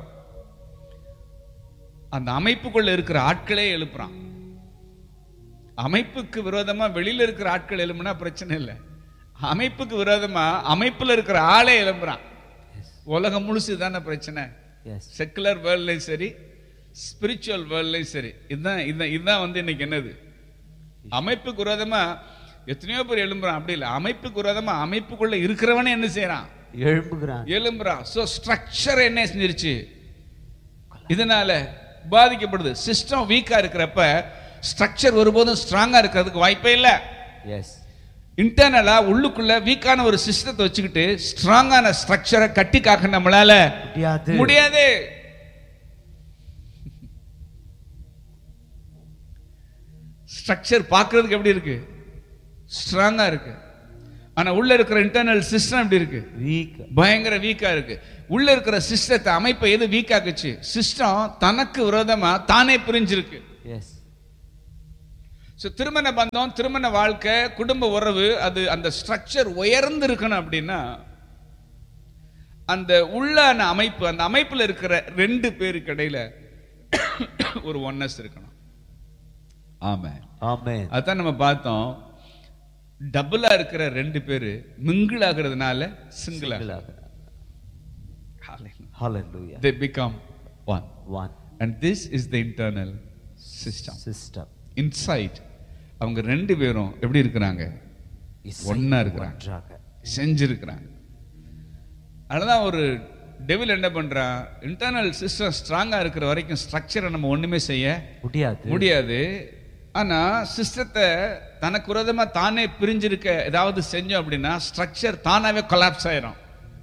அந்த அமைப்புக்குள்ள இருக்கிற ஆட்களே எழுப்புறான் அமைப்புக்கு விரோதமா வெளியில இருக்கிற ஆட்கள் எழுப்புனா பிரச்சனை இல்லை அமைப்புக்கு விரோதமா அமைப்புல இருக்கிற ஆளே எழுப்புறான் எஸ் உலகம் முழுசு தானே பிரச்சனை எஸ் செக்குலர் வேர்ல்ட்லையும் சரி ஸ்பிரிச்சுவல் வேர்ல்ட்லையும் சரி இதுதான் இதுதான் இதுதான் வந்து இன்னைக்கு என்னது அமைப்புக்கு விரோதமா எத்தனையோ பேர் எழும்புறான் அப்படி இல்லை அமைப்புக்கு விரோதமா அமைப்புக்குள்ள இருக்கிறவனே என்ன செய்யறான் எழும்புகிறான் எழும்புறான் ஸோ ஸ்ட்ரக்சர் என்ன செஞ்சிருச்சு இதனால பாதிக்கப்படுது சிஸ்டம் வீக்கா இருக்கிறப்ப ஸ்ட்ரக்சர் ஒருபோதும் ஸ்ட்ராங்கா இருக்கிறதுக்கு வாய்ப்பே இல்லை எஸ் இன்டர்னலா உள்ளுக்குள்ள வீக்கான ஒரு சிஸ்டத்தை வச்சுக்கிட்டு ஸ்ட்ராங்கான ஸ்ட்ரக்சரை கட்டி காக்க நம்மளால முடியாது முடியாது ஸ்ட்ரக்சர் பார்க்கிறதுக்கு எப்படி இருக்கு ஸ்ட்ராங்கா இருக்கு ஆனா உள்ள இருக்கிற இன்டர்னல் சிஸ்டம் எப்படி இருக்கு வீக் பயங்கர வீக்கா இருக்கு உள்ள இருக்கிற சிஸ்டத்தை அமைப்பை எது வீக் ஆக்குச்சு சிஸ்டம் தனக்கு விரோதமா தானே பிரிஞ்சிருக்கு எஸ் ஸோ திருமண பந்தம் திருமண வாழ்க்கை குடும்ப உறவு அது அந்த ஸ்ட்ரக்சர் உயர்ந்து இருக்கணும் அப்படின்னா அந்த உள்ளான அமைப்பு அந்த அமைப்புல இருக்கிற ரெண்டு பேருக்கு இடையில ஒரு ஒன்னஸ் இருக்கணும் ஆமா ஆமென் அதான் நம்ம பார்த்தோம் டபுளா இருக்கிற ரெண்டு பேரு மிங்கிள் ஆகுறதுனால single hallelujah they become one one and this is the internal system system inside அவங்க ரெண்டு பேரும் எப்படி இருக்கிறாங்க இசைந்து ஒண்ணா இருக்கிறாங்க. ஒன்றாக செஞ்சிருக்கிறாங்க அதுதான் ஒரு டெவில் என்ன பண்றான் இன்டர்னல் சிஸ்டம் ஸ்ட்ராங்கா இருக்கிற வரைக்கும் ஸ்ட்ரக்சரை நம்ம ஒண்ணுமே செய்ய முடியாது முடியாது ஆனா சிஸ்டத்தை தனக்கு விரோதமா தானே பிரிஞ்சிருக்க ஏதாவது செஞ்சோம் அப்படின்னா ஸ்ட்ரக்சர் தானாவே கொலாப்ஸ் ஆயிரும்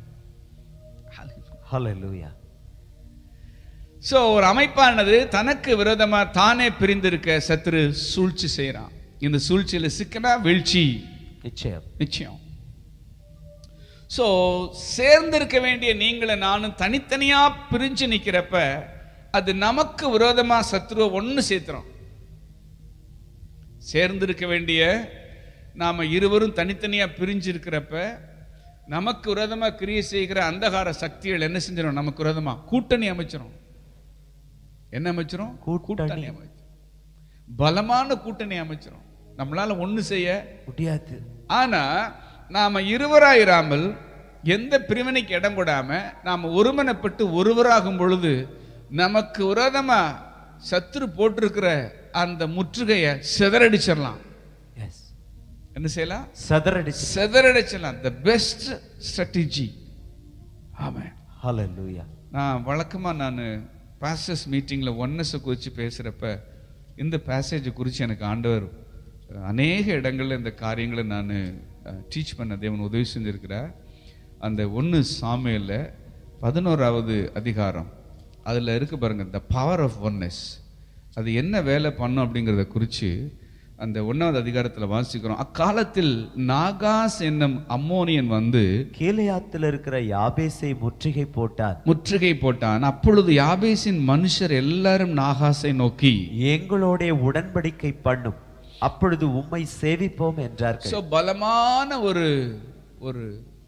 ஹalleluya சோ ஒரு அமைப்பானது தனக்கு விரோதமா தானே பிரிந்திருக்க சத்துரு சூழ்ச்சி செய்யறான் இந்த சூழ்ச்சியில சிக்கனா வீழ்ச்சி நிச்சயம் நிச்சயம் சோ சேர்ந்திருக்க வேண்டிய நீங்கள நானும் தனித்தனியா பிரிஞ்சு நிக்கிறப்ப அது நமக்கு விரோதமா சத்ருவை ஒண்ணு சேர்த்துறோம் சேர்ந்திருக்க வேண்டிய நாம இருவரும் தனித்தனியா பிரிஞ்சு இருக்கிறப்ப நமக்கு விரோதமா கிரியை செய்கிற அந்தகார சக்திகள் என்ன செஞ்சிடும் நமக்கு விரோதமா கூட்டணி அமைச்சிரும் என்ன அமைச்சிரும் கூட்டணி. அமைச்சிரும் பலமான கூட்டணி அமைச்சிரும் நம்மளால ஒண்ணு செய்ய முடியாது ஆனா நாம இருவராயிராமல் எந்த பிரிவினைக்கு இடம் கொடாம நாம ஒருமனப்பட்டு ஒருவராகும் பொழுது நமக்கு விரோதமா சத்துரு போட்டிருக்கிற அந்த முற்றுகையை சிதறடிச்சிடலாம் எஸ் என்ன செய்யலாம் சதறடிச்சு சிதறடிச்சிடலாம் த பெஸ்ட் ஸ்ட்ராட்டஜி ஆமாம் ஹalleluya நான் வழக்கமா நான் பாஸ்டர்ஸ் மீட்டிங்கில் ஒன்னஸை குறித்து பேசுகிறப்ப இந்த பேசேஜை குறித்து எனக்கு ஆண்டவர் அஹ், அநேக இடங்களில் இந்த காரியங்களை நான் டீச் பண்ண தேவன் உதவி செஞ்சிருக்கிறார் அந்த ஒன்று சாமியில் பதினோராவது அதிகாரம் அதில் இருக்கு பாருங்க த பவர் ஆஃப் ஒன்னஸ் அது என்ன வேலை பண்ணும் அப்படிங்கிறத குறித்து அந்த ஒன்றாவது அதிகாரத்தில் வாசிக்கிறோம் அக்காலத்தில் நாகாஸ் என்னும் அம்மோனியன் வந்து கீலேயாத்தில் இருக்கிற யாபேசை முற்றுகை போட்டான் முற்றுகை போட்டான் அப்பொழுது யாபேசின் மனுஷர் எல்லாரும் நாகாசை நோக்கி எங்களோட உடன்படிக்கை பண்ணும் அப்பொழுது உம்மை சேவிப்போம் என்றார்கள் சோ பலமான ஒரு ஒரு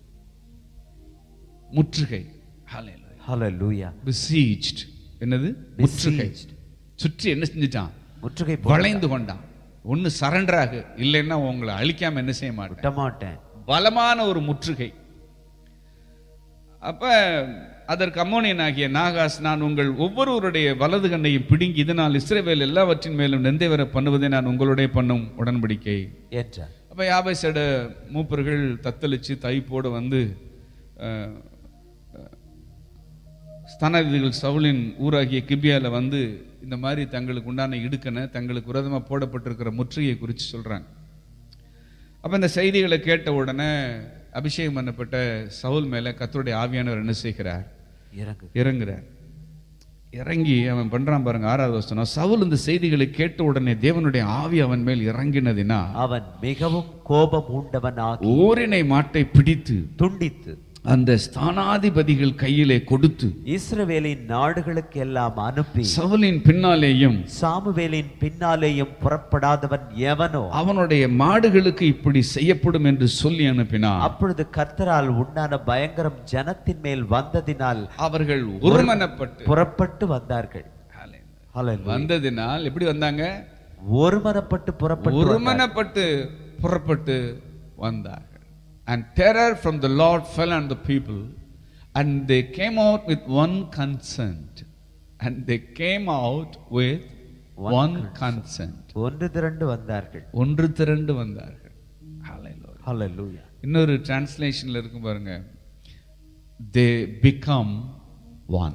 முற்றுகை ஹalleluya besieged என்னது முற்றுகை Besieged. சுற்றி என்ன செஞ்சுட்டான் முற்றுகை போட வளைந்து கொண்டான் ஒன்னு சரண்டர் ஆகு இல்லைன்னா உங்களை அழிக்காம என்ன செய்ய மாட்டேன் விட மாட்டேன் பலமான ஒரு முற்றுகை அப்ப அதற்கு அம்மோனியன் ஆகிய நாகாஸ் நான் உங்கள் ஒவ்வொருவருடைய வலது கண்ணையும் பிடுங்கி இதனால் இஸ்ரவேல் எல்லாவற்றின் மேலும் நெந்தை வர பண்ணுவதை நான் உங்களுடைய பண்ணும் உடன்படிக்கை என்றார் அப்ப யாபேசோட மூப்பர்கள் தத்தளிச்சு தைப்போடு வந்து அஹ், அஹ், ஸ்தானாதிபதிகள் சவுலின் ஊராகிய கிபியால வந்து இந்த மாதிரி தங்களுக்கு உண்டான இடுக்கனை தங்களுக்கு விரோதமா போடப்பட்டிருக்கிற முற்றுகையை குறித்து சொல்றாங்க அப்ப இந்த செய்திகளை கேட்ட உடனே அபிஷேகம் பண்ணப்பட்ட சவுல் மேல கர்த்தருடைய ஆவியானவர் என்ன செய்கிறார் இறங்கு இறங்குறார் இறங்கி அவன் பண்றான் பாருங்க ஆறாவது வசனம் சவுல் இந்த செய்திகளை கேட்ட உடனே தேவனுடைய ஆவி அவன் மேல் இறங்கினதினா அவன் மிகவும் கோபம் உண்டவனாகி ஓரினை மாட்டை பிடித்து துண்டித்து அந்த ஸ்தானாதிபதிகள் கையிலே கொடுத்து இஸ்ரவேலின் நாடுகளுக்கு எல்லாம் அனுப்பி சவுலின் பின்னாலேயும் சாமுவேலின் பின்னாலேயும் புறப்படாதவன் எவனோ அவனுடைய மாடுகளுக்கு இப்படி செய்யப்படும் என்று சொல்லி அனுப்பினான் அப்பொழுது கர்த்தரால் உண்டான பயங்கரம் ஜனத்தின் மேல் வந்ததினால் அவர்கள் ஒருமனப்பட்டு புறப்பட்டு வந்தார்கள் ஹalleluya. வந்ததினால் எப்படி வந்தாங்க ஒருமனப்பட்டு புறப்பட்டு ஒருமனப்பட்டு புறப்பட்டு வந்தார்கள் and terror from the lord fell on the people and they came out with one consent and they came out with One one consent ஒன்று திரண்டு வந்தார்கள் ஒன்று திரண்டு வந்தார்கள் Hallelujah. ஹalleluya இன்னொரு டிரான்ஸ்லேஷன்ல இருக்கும் பாருங்க தே பிகம் ஒன்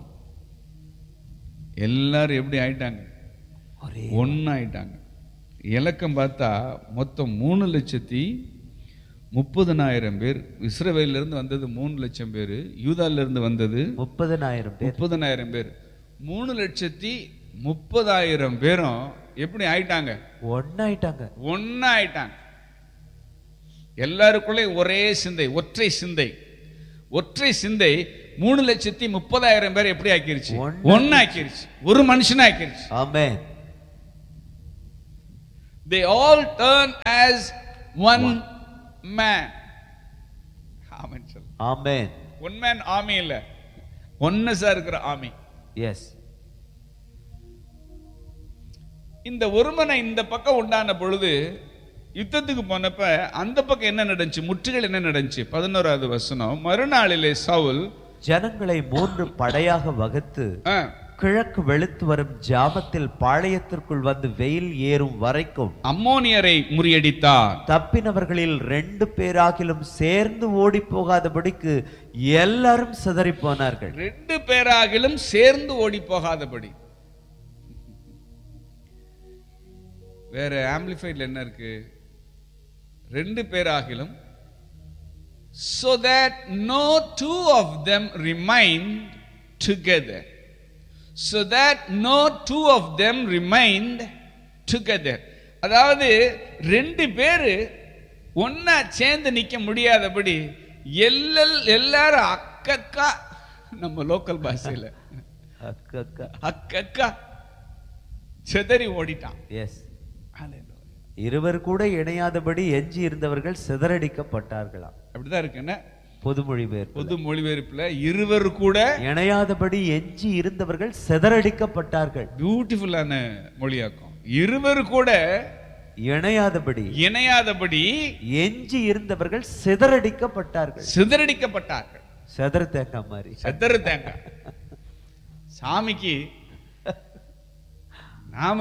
எல்லாரும் எப்படி ஆயிட்டாங்க ஒரே ஒன்னு ஆயிட்டாங்க இலக்கம் பார்த்தா மொத்தம் மூணு லட்சத்தி முப்பதனாயிரம் பேர் இஸ்ரவேல்ல இருந்து வந்தது மூணு லட்சம் பேர் யூதால இருந்து வந்தது முப்பதனாயிரம் பேர் முப்பதனாயிரம் பேர் மூணு லட்சத்தி முப்பதாயிரம் பேரும் எப்படி ஆயிட்டாங்க ஒன்னாயிட்டாங்க ஒன்னா ஆயிட்டாங்க எல்லாருக்குள்ளே ஒரே சிந்தை ஒற்றை சிந்தை ஒற்றை சிந்தை மூணு லட்சத்தி முப்பதாயிரம் பேர் எப்படி ஆக்கிருச்சு ஒண்ணா ஒன்னு ஆக்கிருச்சு ஒரு மனுஷனா ஆக்கிருச்சு ஆமென் they all turn as one man ஆமென் சொல்லு ஆமென் ஒன் மேன் ஆமி இல்ல ஒன்னஸா இருக்கிற ஆமி எஸ் இந்த ஒருமனை இந்த பக்கம் உண்டான பொழுது யுத்தத்துக்கு போனப்ப அந்த பக்கம் என்ன நடந்துச்சு முற்றுகள் என்ன நடந்துச்சு பதினோராவது வசனம் மறுநாளிலே சவுல் ஜனங்களை மூன்று படையாக வகுத்து ஆ, கிழக்கு வெளுத்து வரும் ஜாமத்தில் பாளையத்திற்குள் வந்து வெயில் ஏறும் வரைக்கும் அம்மோனியரை முறியடித்தார் தப்பினவர்களில் ரெண்டு பேராகிலும் சேர்ந்து ஓடி போகாதபடிக்கு எல்லாரும் சிதறி போனார்கள் ரெண்டு பேராகிலும் சேர்ந்து ஓடி போகாதபடி வேற ஆம்பிளிஃபைட்ல என்ன இருக்கு ரெண்டு பேராகிலும் so that no two of them remained together so that no two of them remained together அதாவது ரெண்டு பேரு ஒண்ணா சேர்ந்து நிக்க முடியாதபடி எல்லல் எல்லாரும் அக்கக்கா நம்ம லோக்கல் பாஷையில அக்கக்கா அக்கக்கா செதறி ஓடிட்டான் எஸ் Hallelujah. இருவர் கூட இணையாதபடி எஞ்சி இருந்தவர்கள் சிதறடிக்கப்பட்டார்களாம் அப்படிதான் இருக்கு என்ன பொதுமொழி பேர் பொது மொழிபெயர்ப்புல இருவர் கூட இணையாதபடி எஞ்சி இருந்தவர்கள் சிதறடிக்கப்பட்டார்கள் பியூட்டிஃபுல்லான மொழியாக்கம் இருவர் கூட இணையாதபடி இணையாதபடி எஞ்சி இருந்தவர்கள் சிதறடிக்கப்பட்டார்கள் சிதறடிக்கப்பட்டார்கள் செதற தேங்காய் மாதிரி செதறு தேங்காய் சாமிக்கு நாம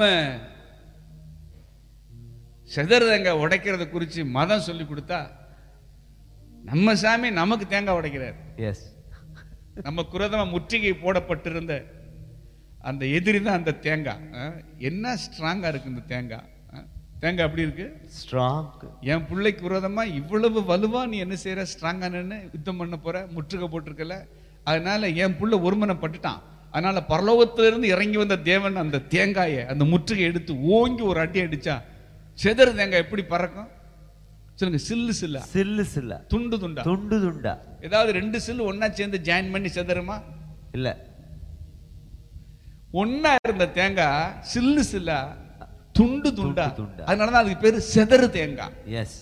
செதறு தேங்காய் உடைக்கிறத குறித்து மதம் சொல்லி கொடுத்தா நம்ம சாமி நமக்கு தேங்காய் உடைக்கிறார் எஸ் நம்ம குரதமா முற்றுகை போடப்பட்டிருந்த அந்த எதிரி தான் அந்த தேங்காய் அஹ், என்ன ஸ்ட்ராங்கா இருக்கு இந்த தேங்காய் அஹ், தேங்காய் அப்படி இருக்கு ஸ்ட்ராங் என் பிள்ளைக்கு விரோதமா இவ்வளவு வலுவா நீ என்ன செய்யற ஸ்ட்ராங்கா நின்னு யுத்தம் பண்ண போற முற்றுகை போட்டிருக்கல அதனால என் புள்ள ஒருமனப்பட்டுட்டான் அதனால பரலோகத்திலிருந்து இறங்கி வந்த தேவன் அந்த தேங்காயை அந்த முற்றுகை எடுத்து ஓங்கி ஒரு அடி அடிச்சா செதறு தேங்காய் எப்படி பறக்கும் சொல்லுங்க சில்லு சில்லா சில்லு சில்ல துண்டு துண்டா துண்டு துண்டா ஏதாவது ரெண்டு சில்லு ஒண்ணா சேர்ந்து ஜாயின் பண்ணி செதறுமா இல்ல ஒண்ணா இருந்த தேங்காய் சில்லு சில்லா துண்டு துண்டா துண்டு துண்டா. அதனாலதான் அதுக்கு பேரு செதறு தேங்காய் எஸ்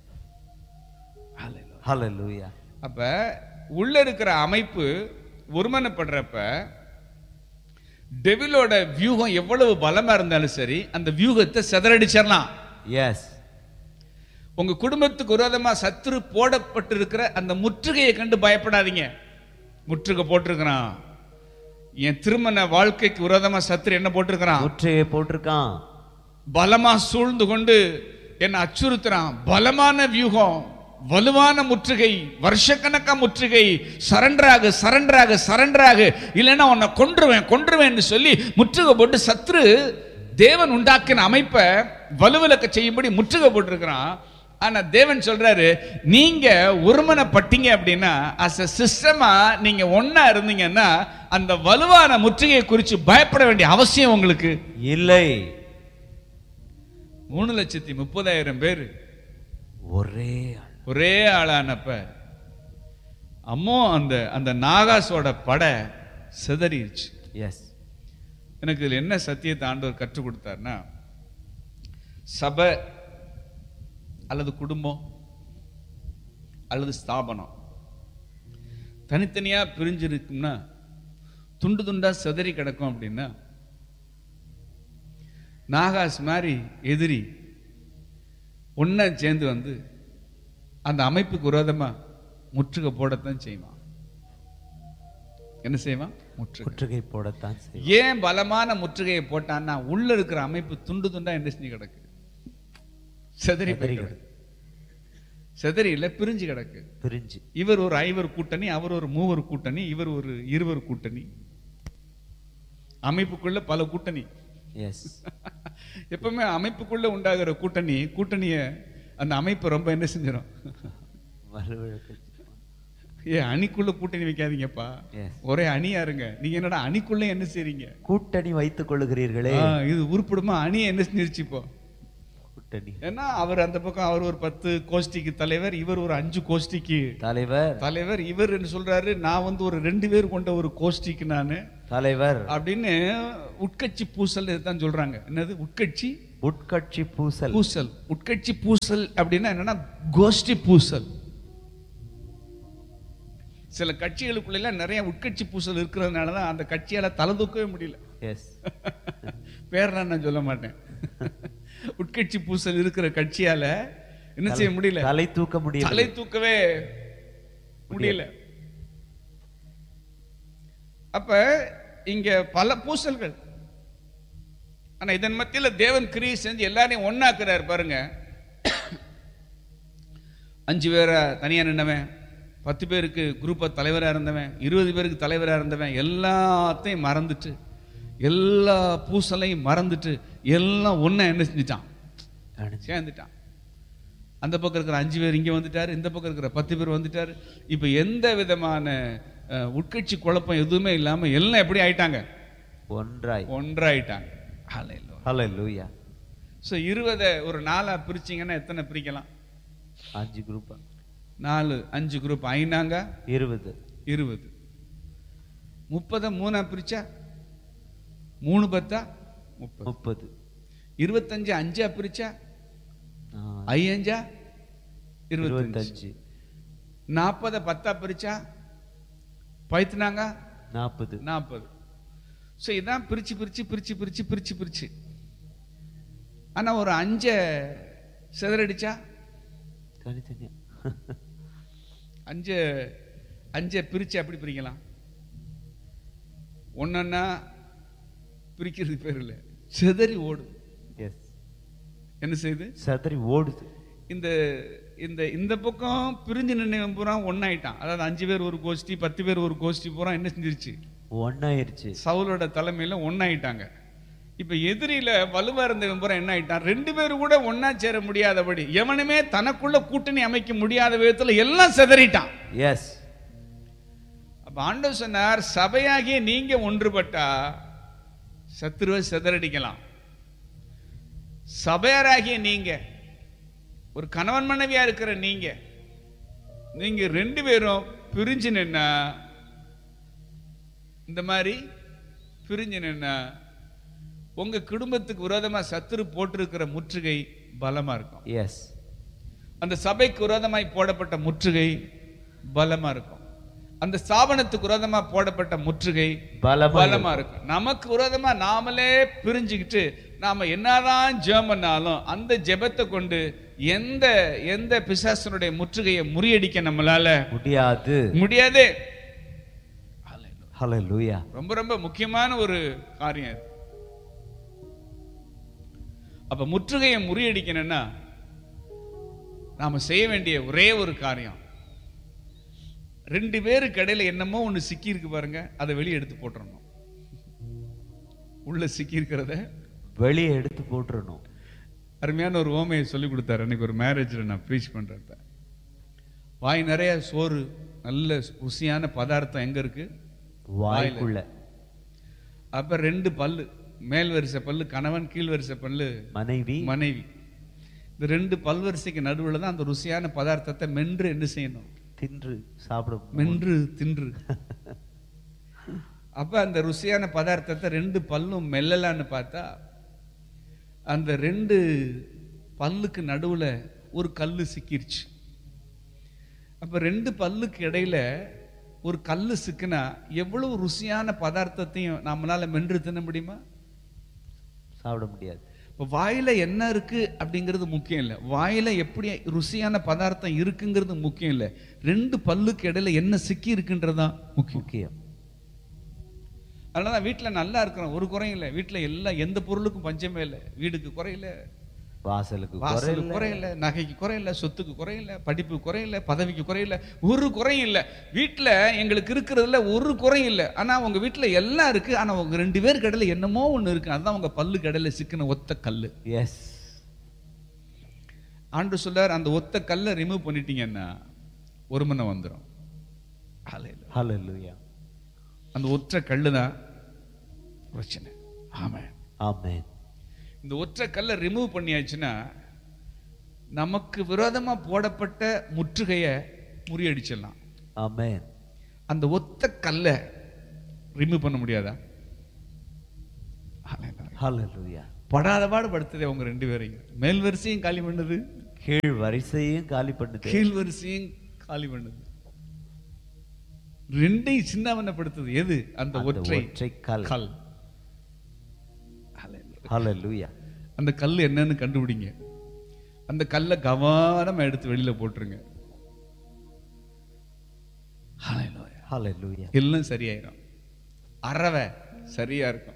ஹalleluya அப்ப உள்ள இருக்கிற அமைப்பு ஒருமனப்படுறப்ப டெவிலோட வியூகம் எவ்வளவு பலமா இருந்தாலும் சரி அந்த வியூகத்தை செதறடிச்சிடலாம் எஸ் உங்க குடும்பத்துக்கு விரோதமா சத்துரு போடப்பட்டிருக்கிற அந்த முற்றுகையை கண்டு பயப்படாதீங்க முற்றுகை போட்டிருக்கிறான் என் திருமண வாழ்க்கைக்கு விரோதமா சத்துரு என்ன போட்டிருக்கிறான் முற்றையை போட்டிருக்கான் பலமா சூழ்ந்து கொண்டு என்னை அச்சுறுத்துறான் பலமான வியூகம் வலுவான முற்றுகை வருஷக்கணக்கா முற்றுகை சரண்டராக சரண்டராக சரண்டராக இல்லைன்னா உன்னை கொன்றுவேன் கொன்றுவேன்னு சொல்லி முற்றுகை போட்டு சத்ரு தேவன் உண்டாக்கின அமைப்பை வலுவிலக்க செய்யும்படி முற்றுகை போட்டிருக்கிறான் ஆனா தேவன் சொல்றாரு நீங்க ஒருமனப்பட்டீங்க அப்படின்னா அஸ் அ சிஸ்டமா நீங்க ஒண்ணா இருந்தீங்கன்னா அந்த வலுவான முற்றுகையை குறித்து பயப்பட வேண்டிய அவசியம் உங்களுக்கு இல்லை மூணு லட்சத்தி முப்பதாயிரம் பேர் ஒரே ஆள். ஒரே ஆளானப்ப அம்மோ அந்த அந்த நாகாஸோட படை சிதறிடுச்சு எஸ் எனக்கு இதுல என்ன சத்தியத்தை ஆண்டவர் கற்றுக் கொடுத்தாருன்னா சபை அல்லது குடும்பம் அல்லது ஸ்தாபனம் தனித்தனியா பிரிஞ்சு இருக்கும்னா துண்டு துண்டா சிதறி கிடக்கும் அப்படின்னா நாகாஸ் மாதிரி எதிரி ஒண்ணா சேர்ந்து வந்து அந்த அமைப்புக்கு விரோதமா முற்றுகை போடத்தான் செய்வான் என்ன செய்வான் முற்றுகை முற்றுகை போடத்தான் செய்யும் ஏன் பலமான முற்றுகையை போட்டான்னா உள்ள இருக்கிற அமைப்பு துண்டு துண்டா என்ன செஞ்சு கிடக்கு செதறி போய் செதறி கிடக்கு செதறி இல்ல பிரிஞ்சு கிடக்கு பிரிஞ்சு இவர் ஒரு ஐவர் கூட்டணி அவர் ஒரு மூவர் கூட்டணி இவர் ஒரு இருவர் கூட்டணி அமைப்புக்குள்ள பல கூட்டணி எஸ் எப்பவுமே அமைப்புக்குள்ள உண்டாகிற கூட்டணி கூட்டணிய அந்த அமைப்பு ரொம்ப என்ன செஞ்சிடும் ஏ அணிக்குள்ள கூட்டணி வைக்காதீங்கப்பா எஸ் ஒரே அணியா இருங்க நீங்க என்னடா அணிக்குள்ள என்ன செய்றீங்க கூட்டணி வைத்துக் கொள்ளுகிறீர்களே ஆ, இது உருப்படுமா அணி என்ன செஞ்சிருச்சு இப்போ கூட்டணி ஏன்னா அவர் அந்த பக்கம் அவர் ஒரு பத்து கோஷ்டிக்கு தலைவர் இவர் ஒரு அஞ்சு கோஷ்டிக்கு தலைவர் தலைவர் இவர் என்ன சொல்றாரு நான் வந்து ஒரு ரெண்டு பேர் கொண்ட ஒரு கோஷ்டிக்கு நானு தலைவர் அப்படின்னு உட்கட்சி பூசல் இதுதான் சொல்றாங்க என்னது உட்கட்சி உட்கட்சி பூசல் பூசல் உட்கட்சி பூசல் அப்படின்னா என்னன்னா கோஷ்டி பூசல் சில கட்சிகளுக்குள்ள எல்லாம் நிறைய உட்கட்சி பூசல் இருக்கிறதுனால தான் அந்த கட்சியால தலை தூக்கவே முடியல எஸ் பேரெல்லாம் நான் சொல்ல மாட்டேன் உட்கட்சி பூசல் இருக்கிற கட்சியால என்ன செய்ய முடியல தலை தூக்க முடியல தலை தூக்கவே முடியல அப்ப இங்க பல பூசல்கள் ஆனா இதன் மத்தியில தேவன் கிரியை செஞ்சு எல்லாரையும் ஒண்ணாக்குறாரு பாருங்க அஞ்சு பேரை தனியா நின்னவன் பத்து பேருக்கு குரூப்பை தலைவரா இருந்தவன் இருபது பேருக்கு தலைவரா இருந்தவன் எல்லாத்தையும் மறந்துட்டு எல்லா பூசலையும் மறந்துட்டு எல்லாம் ஒண்ணா என்ன செஞ்சுட்டான் சேர்ந்துட்டான் அந்த பக்கம் இருக்கிற அஞ்சு பேர் இங்க வந்துட்டாரு இந்த பக்கம் இருக்கிற பத்து பேர் வந்துட்டாரு இப்ப எந்த விதமான அஹ், உட்கட்சி குழப்பம் எதுவுமே இல்லாம எல்லாம் எப்படி ஆயிட்டாங்க ஒன்றாய் ஒன்றாயிட்டாங்க ஹalleluya ஹalleluya ஸோ இருபதை ஒரு நாலா பிரிச்சீங்கன்னா எத்தனை பிரிக்கலாம் அஞ்சு குரூப் நாலு அஞ்சு குரூப் ஐநாங்க இருபது இருபது முப்பதை மூணா பிரிச்சா மூணு பத்தா முப்பது முப்பது இருபத்தஞ்சு அஞ்சா பிரிச்சா ஆ, ஐயஞ்சா இருபத்தஞ்சு இருபத்தஞ்சு நாற்பதை பத்தா பிரிச்சா பைத்துனாங்க நாற்பது நாற்பது ஸோ இதான் பிரிச்சு பிரிச்சு பிரிச்சு பிரிச்சு பிரிச்சு பிரிச்சு ஆனா ஒரு அஞ்சை சிதறடிச்சா தனித்தனியா அஞ்சு அஞ்சை பிரிச்சு எப்படி பிரிக்கலாம் ஒன்னொன்னா பிரிக்கிறது பேர் இல்லை சிதறி ஓடும் எஸ் என்ன செய்யுது சதறி ஓடுது இந்த இந்த இந்த பக்கம் பிரிஞ்சு நின்று பூரா ஒன்னாயிட்டான் அதாவது அஞ்சு பேர் ஒரு கோஷ்டி பத்து பேர் ஒரு கோஷ்டி பூரா என்ன செஞ்சிருச்சு ஒன்னாயிருச்சு சவுலோட தலைமையில ஒன்னாயிட்டாங்க இப்ப எதிரியில வலுவா இருந்தவன் பூரா என்ன ஆயிட்டான் ரெண்டு பேரும் கூட ஒன்னா சேர முடியாதபடி எவனுமே தனக்குள்ள கூட்டணி அமைக்க முடியாத விதத்துல எல்லாம் சிதறிட்டான் எஸ் அப்ப ஆண்டவர் சொன்னார் சபையாகிய நீங்க ஒன்றுபட்டா சத்துருவை சிதறடிக்கலாம் சபையாராகிய நீங்க ஒரு கணவன் மனைவியா இருக்கிற நீங்க நீங்க ரெண்டு பேரும் பிரிஞ்சு நின்னா இந்த மாதிரி பிரிஞ்சு நின்னா உங்க குடும்பத்துக்கு விரோதமா சத்துரு போட்டிருக்கிற முற்றுகை பலமா இருக்கும் எஸ் அந்த சபைக்கு விரோதமாய் போடப்பட்ட முற்றுகை பலமா இருக்கும் அந்த ஸ்தாபனத்துக்கு விரோதமா போடப்பட்ட முற்றுகை பலமா பலமா இருக்கும் நமக்கு விரோதமா நாமளே பிரிஞ்சுக்கிட்டு நாம என்னதான் ஜெபம் பண்ணாலும் அந்த ஜெபத்தை கொண்டு எந்த எந்த பிசாசனுடைய முற்றுகையை முறியடிக்க நம்மளால முடியாது முடியாது ஹalleluya ரொம்ப ரொம்ப முக்கியமான ஒரு காரியம் இது அப்ப முற்றுகையை முறியடிக்கணும்னா நாம செய்ய வேண்டிய ஒரே ஒரு காரியம் ரெண்டு பேருக்கு இடையில என்னமோ ஒண்ணு சிக்கி இருக்கு பாருங்க அதை வெளியே எடுத்து போட்டுறணும் உள்ள சிக்கி இருக்கிறத வெளியே எடுத்து போட்டுறணும் அருமையான ஒரு ஓமையை சொல்லி கொடுத்தாரு அன்னைக்கு ஒரு மேரேஜில் நான் ப்ரீச் பண்றப்ப வாய் நிறைய சோறு நல்ல ருசியான பதார்த்தம் எங்க இருக்கு வாய்க்குள்ள அப்ப ரெண்டு பல்லு மேல் வரிசை பல்லு கணவன் கீழ் வரிசை பல்லு மனைவி மனைவி இந்த ரெண்டு பல்வரிசைக்கு நடுவுல தான் அந்த ருசியான பதார்த்தத்தை மென்று என்ன செய்யணும் தின்று சாப்பிடும் மென்று தின்று அப்ப அந்த ருசியான பதார்த்தத்தை ரெண்டு பல்லும் மெல்லலான்னு பார்த்தா அந்த ரெண்டு பல்லுக்கு நடுவுல ஒரு கல்லு சிக்கிருச்சு அப்ப ரெண்டு பல்லுக்கு இடையில ஒரு கல்லு சிக்கினா எவ்வளவு ருசியான பதார்த்தத்தையும் நம்மளால மென்று தின்ன முடியுமா சாப்பிட முடியாது இப்போ வாயில என்ன இருக்கு அப்படிங்கிறது முக்கியம் இல்லை வாயில எப்படி ருசியான பதார்த்தம் இருக்குங்கிறது முக்கியம் இல்லை ரெண்டு பல்லுக்கு இடையில என்ன சிக்கி இருக்குன்றதுதான் முக்கியம் முக்கியம் அதனால தான் வீட்டில் நல்லா இருக்கிறோம் ஒரு குறையும் இல்லை வீட்டில் எல்லாம் எந்த பொருளுக்கும் பஞ்சமே இல்லை வீடுக்கு குறையில வாசலுக்கு வாசலுக்கு குறையில்ல. குறையில நகைக்கு குறையில சொத்துக்கு குறையில படிப்பு குறையில பதவிக்கு குறையில ஒரு குறையும் இல்லை வீட்டில் எங்களுக்கு இருக்கிறதுல ஒரு குறையும் இல்லை ஆனா உங்க வீட்டில் எல்லாம் இருக்கு ஆனா உங்க ரெண்டு பேருக்கு இடையில என்னமோ ஒண்ணு இருக்கு அதுதான் உங்க பல்லுக்கு இடையில சிக்கின ஒத்த கல்லு எஸ் ஆண்டு சொல்லார் அந்த ஒத்த கல்லை ரிமூவ் பண்ணிட்டீங்கன்னா ஒரு மணி வந்துடும் ஹalleluya அந்த ஒற்றை கல்லு தான் பிரச்சனை ஆமா ஆமென் இந்த ஒற்றை கல்லை ரிமூவ் பண்ணியாச்சுன்னா நமக்கு விரோதமா போடப்பட்ட முற்றுகையை முறியடிச்சிடலாம் ஆமென் அந்த ஒத்த கல்லை ரிமூவ் பண்ண முடியாதா ஹalleluya படாத பாடு படுத்துதே உங்க ரெண்டு பேரையும் மேல் வரிசையும் காலி பண்ணுது கீழ் வரிசையும் காலி பண்ணுது கீழ் வரிசையும் காலி பண்ணுது ரெண்டையும் சின்னவனப்படுத்துது எது அந்த அந்த ஒற்றை ஒற்றை கல் கல் ஹalleluya அந்த கல் என்னன்னு கண்டுபிடிங்க அந்த கல்லை கவனமா எடுத்து வெளியில போட்டுருங்க Hallelujah. ஹalleluya எல்லாம் சரியாயிரும் அறவை சரியா இருக்கும்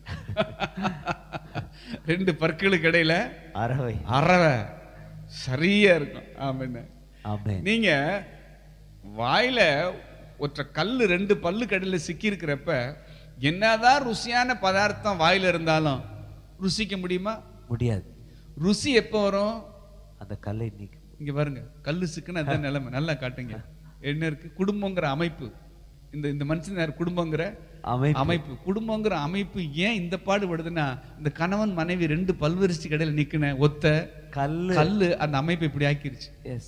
ரெண்டு பற்களுக்கு இடையில அறவை அறவை சரியா இருக்கும் ஆமாண்ணே ஆமென் நீங்க வாயில ஒற்றை கல்லு ரெண்டு பல்லு கடையில சிக்கி இருக்கிறப்ப என்னதான் ருசியான பதார்த்தம் வாயில இருந்தாலும் ருசிக்க முடியுமா முடியாது ருசி எப்போ வரும் அந்த கல்லை நீக்கும் இங்க பாருங்க கல்லு சிக்குன்னு அதான் நிலைமை நல்லா காட்டுங்க என்ன இருக்கு குடும்பங்கிற அமைப்பு இந்த இந்த மனுஷன் யார் குடும்பங்கிற அமைப்பு அமைப்பு குடும்பங்கிற அமைப்பு ஏன் இந்த பாடுபடுதுன்னா இந்த கணவன் மனைவி ரெண்டு பல்வரிசை கடையில நிக்கின ஒத்த கல்லு கல்லு அந்த அமைப்பு இப்படி ஆக்கிருச்சு எஸ்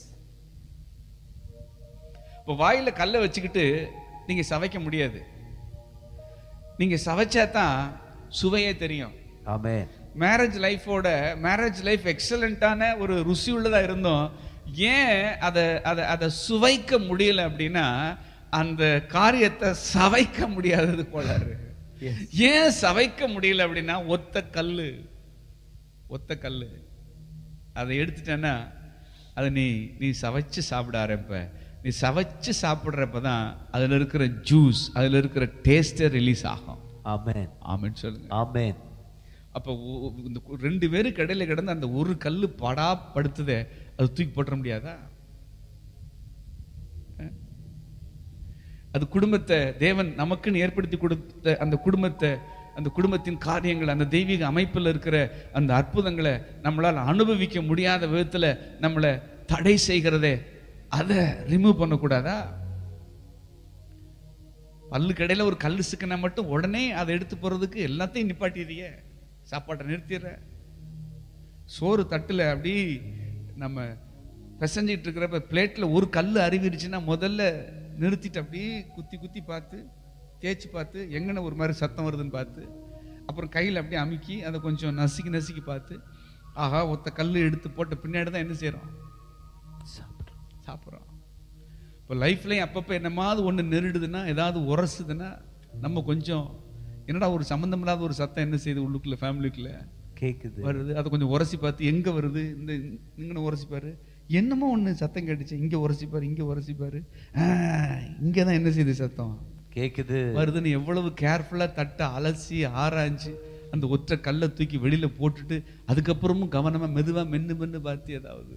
இப்போ வாயில கல்லை வச்சுக்கிட்டு நீங்க சவைக்க முடியாது நீங்க சவைச்சா தான் சுவையே தெரியும் ஆமென் மேரேஜ் லைஃபோட மேரேஜ் லைஃப் எக்ஸலண்ட்டான ஒரு ருசி உள்ளதா இருந்தோம் ஏன் அதை அதை அதை சுவைக்க முடியல அப்படின்னா அந்த காரியத்தை சவைக்க முடியாதது போலாரு Yes. ஏன் சவைக்க முடியல அப்படின்னா ஒத்த கல்லு ஒத்த கல்லு அதை எடுத்துட்டேன்னா அதை நீ நீ சவைச்சு சாப்பிட ஆரம்ப நீ சவைச்சு சாப்பிட்றப்ப தான் அதில் இருக்கிற ஜூஸ் அதில் இருக்கிற டேஸ்டே ரிலீஸ் ஆகும் ஆமென் ஆமென்னு சொல்லுங்க ஆமென் அப்போ ஒ- இந்த கு- ரெண்டு பேரும் கடையில கிடந்து அந்த ஒரு கல்லு படா படுத்துதே அது தூக்கி போட்டுற முடியாதா அஹ்? அது குடும்பத்தை தேவன் நமக்குன்னு ஏற்படுத்தி கொடுத்த அந்த குடும்பத்தை அந்த குடும்பத்தின் காரியங்கள் அந்த தெய்வீக அமைப்பில் இருக்கிற அந்த அற்புதங்களை நம்மளால் அனுபவிக்க முடியாத விதத்துல நம்மளை தடை செய்கிறதே அதை ரிமூவ் பண்ணக்கூடாதா பல்லு கடையில ஒரு கல்லு சிக்கினா மட்டும் உடனே அதை எடுத்து போறதுக்கு எல்லாத்தையும் நிப்பாட்டிடுறியே சாப்பாட்டை நிறுத்திடுற சோறு தட்டுல அப்படி நம்ம பிசைஞ்சிட்டு இருக்கிறப்ப பிளேட்ல ஒரு கல் அருவிருச்சுன்னா முதல்ல நிறுத்திட்டு அப்படியே குத்தி குத்தி பார்த்து தேய்ச்சி பார்த்து எங்கன ஒரு மாதிரி சத்தம் வருதுன்னு பார்த்து அப்புறம் கையில் அப்படியே அமுக்கி அதை கொஞ்சம் நசுக்கி நசுக்கி பார்த்து ஆஹா ஒத்த கல் எடுத்து போட்ட பின்னாடி தான் என்ன செய்றோம் சாப்பிடுறோம் சாப்பிட்றோம் இப்போ லைஃப்லையும் அப்பப்போ என்னமாவது ஒன்று நெருடுதுன்னா ஏதாவது உரசுதுன்னா நம்ம கொஞ்சம் என்னடா ஒரு சம்மந்தம் இல்லாத ஒரு சத்தம் என்ன செய்யுது உள்ளுக்குள்ள ஃபேமிலிக்குள்ள கேக்குது வருது அதை கொஞ்சம் உரசி பார்த்து எங்கே வருது இந்த இங்கே உரசிப்பாரு என்னமோ ஒன்று சத்தம் கேட்டுச்சு இங்கே உரசிப்பாரு இங்கே உரசிப்பாரு இங்கே தான் என்ன செய்யுது சத்தம் கேக்குது வருதுன்னு எவ்வளவு கேர்ஃபுல்லாக தட்டை அலசி ஆராய்ஞ்சு அந்த ஒற்றை கல்லை தூக்கி வெளியில போட்டுட்டு அதுக்கப்புறமும் கவனமா மெதுவா மென்னு மென்னு பார்த்து ஏதாவது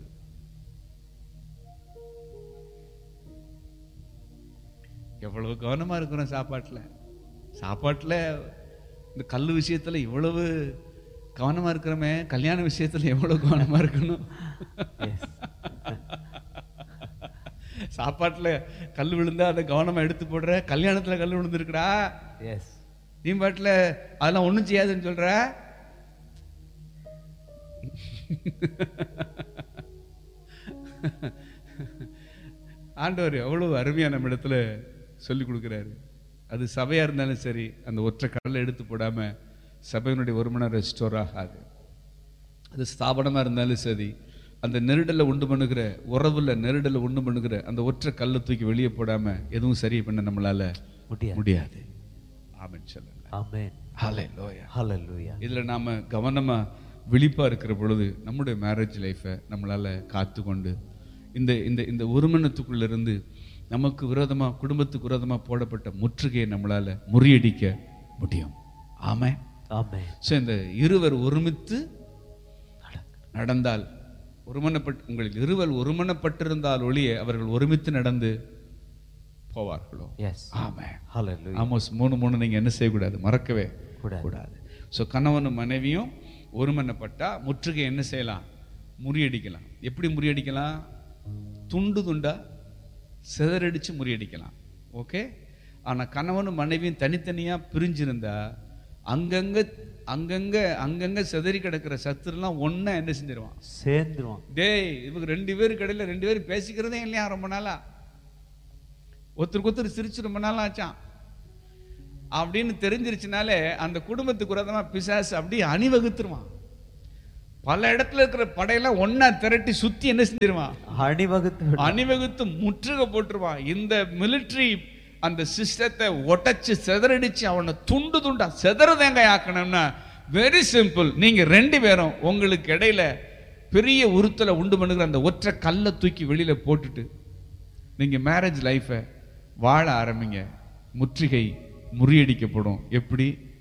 எவ்வளவு கவனமா இருக்கிறோம் சாப்பாட்டுல சாப்பாட்டுல இந்த கல் விஷயத்துல இவ்வளவு கவனமா இருக்கிறோமே கல்யாண விஷயத்துல எவ்வளவு கவனமா இருக்கணும் Yes. சாப்பாட்டுல கல் விழுந்தா அதை கவனமா எடுத்து போடுற கல்யாணத்துல கல் விழுந்துருக்குடா எஸ் நீ பாட்டுல அதெல்லாம் ஒண்ணும் செய்யாதுன்னு சொல்ற ஆண்டவர் எவ்வளவு அருமையா நம்ம இடத்துல சொல்லி கொடுக்குறாரு அது சபையா இருந்தாலும் சரி அந்த ஒற்றை கடலை எடுத்து போடாம சபையினுடைய ஒருமனம் ரெஸ்டோர் ஆகாது அது ஸ்தாபனமா இருந்தாலும் சரி அந்த நெருடலை உண்டு பண்ணுகிற உறவுல நெருடலை உண்டு பண்ணுகிற அந்த ஒற்றை கல்லை தூக்கி வெளியே போடாம எதுவும் சரி பண்ண நம்மளால முடியாது முடியாது ஆமென் சொல்லுங்க ஆமென் ஹalleluya ஹalleluya இதுல நாம கவனமா விழிப்பா இருக்கிற பொழுது நம்முடைய மேரேஜ் லைஃபை நம்மளால காத்து கொண்டு இந்த இந்த இந்த ஒருமனத்துக்குள்ள இருந்து நமக்கு விரோதமா குடும்பத்துக்கு விரோதமா போடப்பட்ட முற்றுகையை நம்மளால முறியடிக்க முடியும் ஆமே ஆமென் ஸோ இந்த இருவர் ஒருமித்து நடந்தால் ஒருமனப்பட்டு உங்களில் இருவர் ஒருமனப்பட்டிருந்தால் ஒழிய அவர்கள் ஒருமித்து நடந்து போவார்களோ எஸ் ஆமே ஹalleluya ஆமோஸ் மூணு மூணு நீங்க என்ன செய்யக்கூடாது மறக்கவே கூடாது. கூடாது ஸோ கணவனும் மனைவியும் ஒருமனப்பட்டா முற்றுகை என்ன செய்யலாம் முறியடிக்கலாம் எப்படி முறியடிக்கலாம் துண்டு துண்டா சிதறடிச்சு முறியடிக்கலாம் ஓகே ஆனா கணவனும் மனைவியும் தனித்தனியா பிரிஞ்சிருந்தா அங்கங்க அங்கங்க அங்கங்க சிதறி கிடக்கிற சத்துருலாம் ஒண்ணா என்ன செஞ்சிருவான் சேர்ந்துருவான் டேய் இவங்க ரெண்டு பேரும் கடையில ரெண்டு பேரும் பேசிக்கிறதே இல்லையா ரொம்ப நாளா ஒருத்தருக்கு ஒருத்தர் சிரிச்சு ரொம்ப நாள் ஆச்சான் அப்படின்னு தெரிஞ்சிருச்சுனாலே அந்த குடும்பத்துக்கு விரோதமா பிசாசு அப்படியே அணிவகுத்துருவான் பல இடத்துல இருக்கிற படையெல்லாம் ஒண்ணா திரட்டி சுத்தி என்ன செஞ்சிருவான் அணிவகுத்து விடு. அணிவகுத்து முற்றுகை போட்டுருவான் இந்த மிலிட்டரி அந்த சிஸ்டத்தை ஒட்டச்சு செதறடிச்சு அவனை துண்டு துண்டா செதறதேங்க ஆக்கணும்னா வெரி சிம்பிள் நீங்க ரெண்டு பேரும் உங்களுக்கு இடையில பெரிய உறுத்தலை உண்டு பண்ணுகிற அந்த ஒற்றை கல்லை தூக்கி வெளியில போட்டுட்டு நீங்க மேரேஜ் லைஃபை வாழ ஆரம்பிங்க முற்றுகை முறியடிக்கப்படும் எப்படி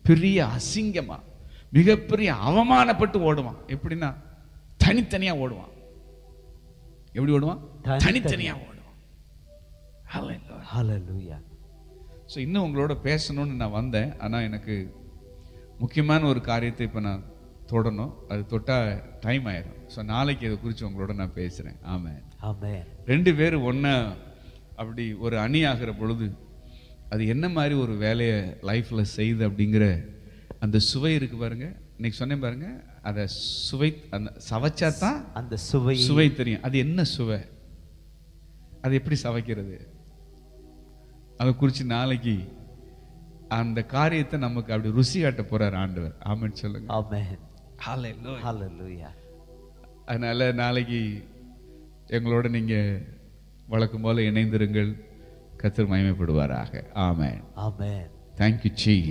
பெரிய அசிங்கமா மிகப்பெரிய அவமானப்பட்டு ஓடுவான் எப்படின்னா தனித்தனியா ஓடுவான் எப்படி ஓடுவான் தனித்தனியா. தனித்தனியா ஓடுவான் Hallelujah. ஹalleluya ஸோ இன்னும் உங்களோட பேசணும்னு நான் வந்தேன் ஆனால் எனக்கு முக்கியமான ஒரு காரியத்தை இப்போ நான் தொடணும் அது தொட்டால் டைம் ஆயிடும் ஸோ நாளைக்கு இதை குறித்து உங்களோட நான் பேசுகிறேன் ஆமாம் ஆமென் ரெண்டு பேரும் ஒன்றா அப்படி ஒரு அணி ஆகிற பொழுது அது என்ன மாதிரி ஒரு வேலையை லைஃப்பில் செய்யுது அப்படிங்கிற அந்த சுவை இருக்கு பாருங்க இன்னைக்கு சொன்னேன் பாருங்க அதை சுவை அந்த சவைச்சா தான் அந்த சுவை சுவை தெரியும் அது என்ன சுவை அது எப்படி சவைக்கிறது அதை குறித்து நாளைக்கு அந்த காரியத்தை நமக்கு அப்படி ருசி காட்ட போறார் ஆண்டவர் ஆமென்னு சொல்லுங்க ஆமென் Hallelujah. ஹalleluya அதனால நாளைக்கு எங்களோட நீங்க வழக்கம் போல இணைந்திருங்கள் கத்தர் மகிமைப்படுவாராக ஆமென் ஆமென் தேங்க்யூ சீ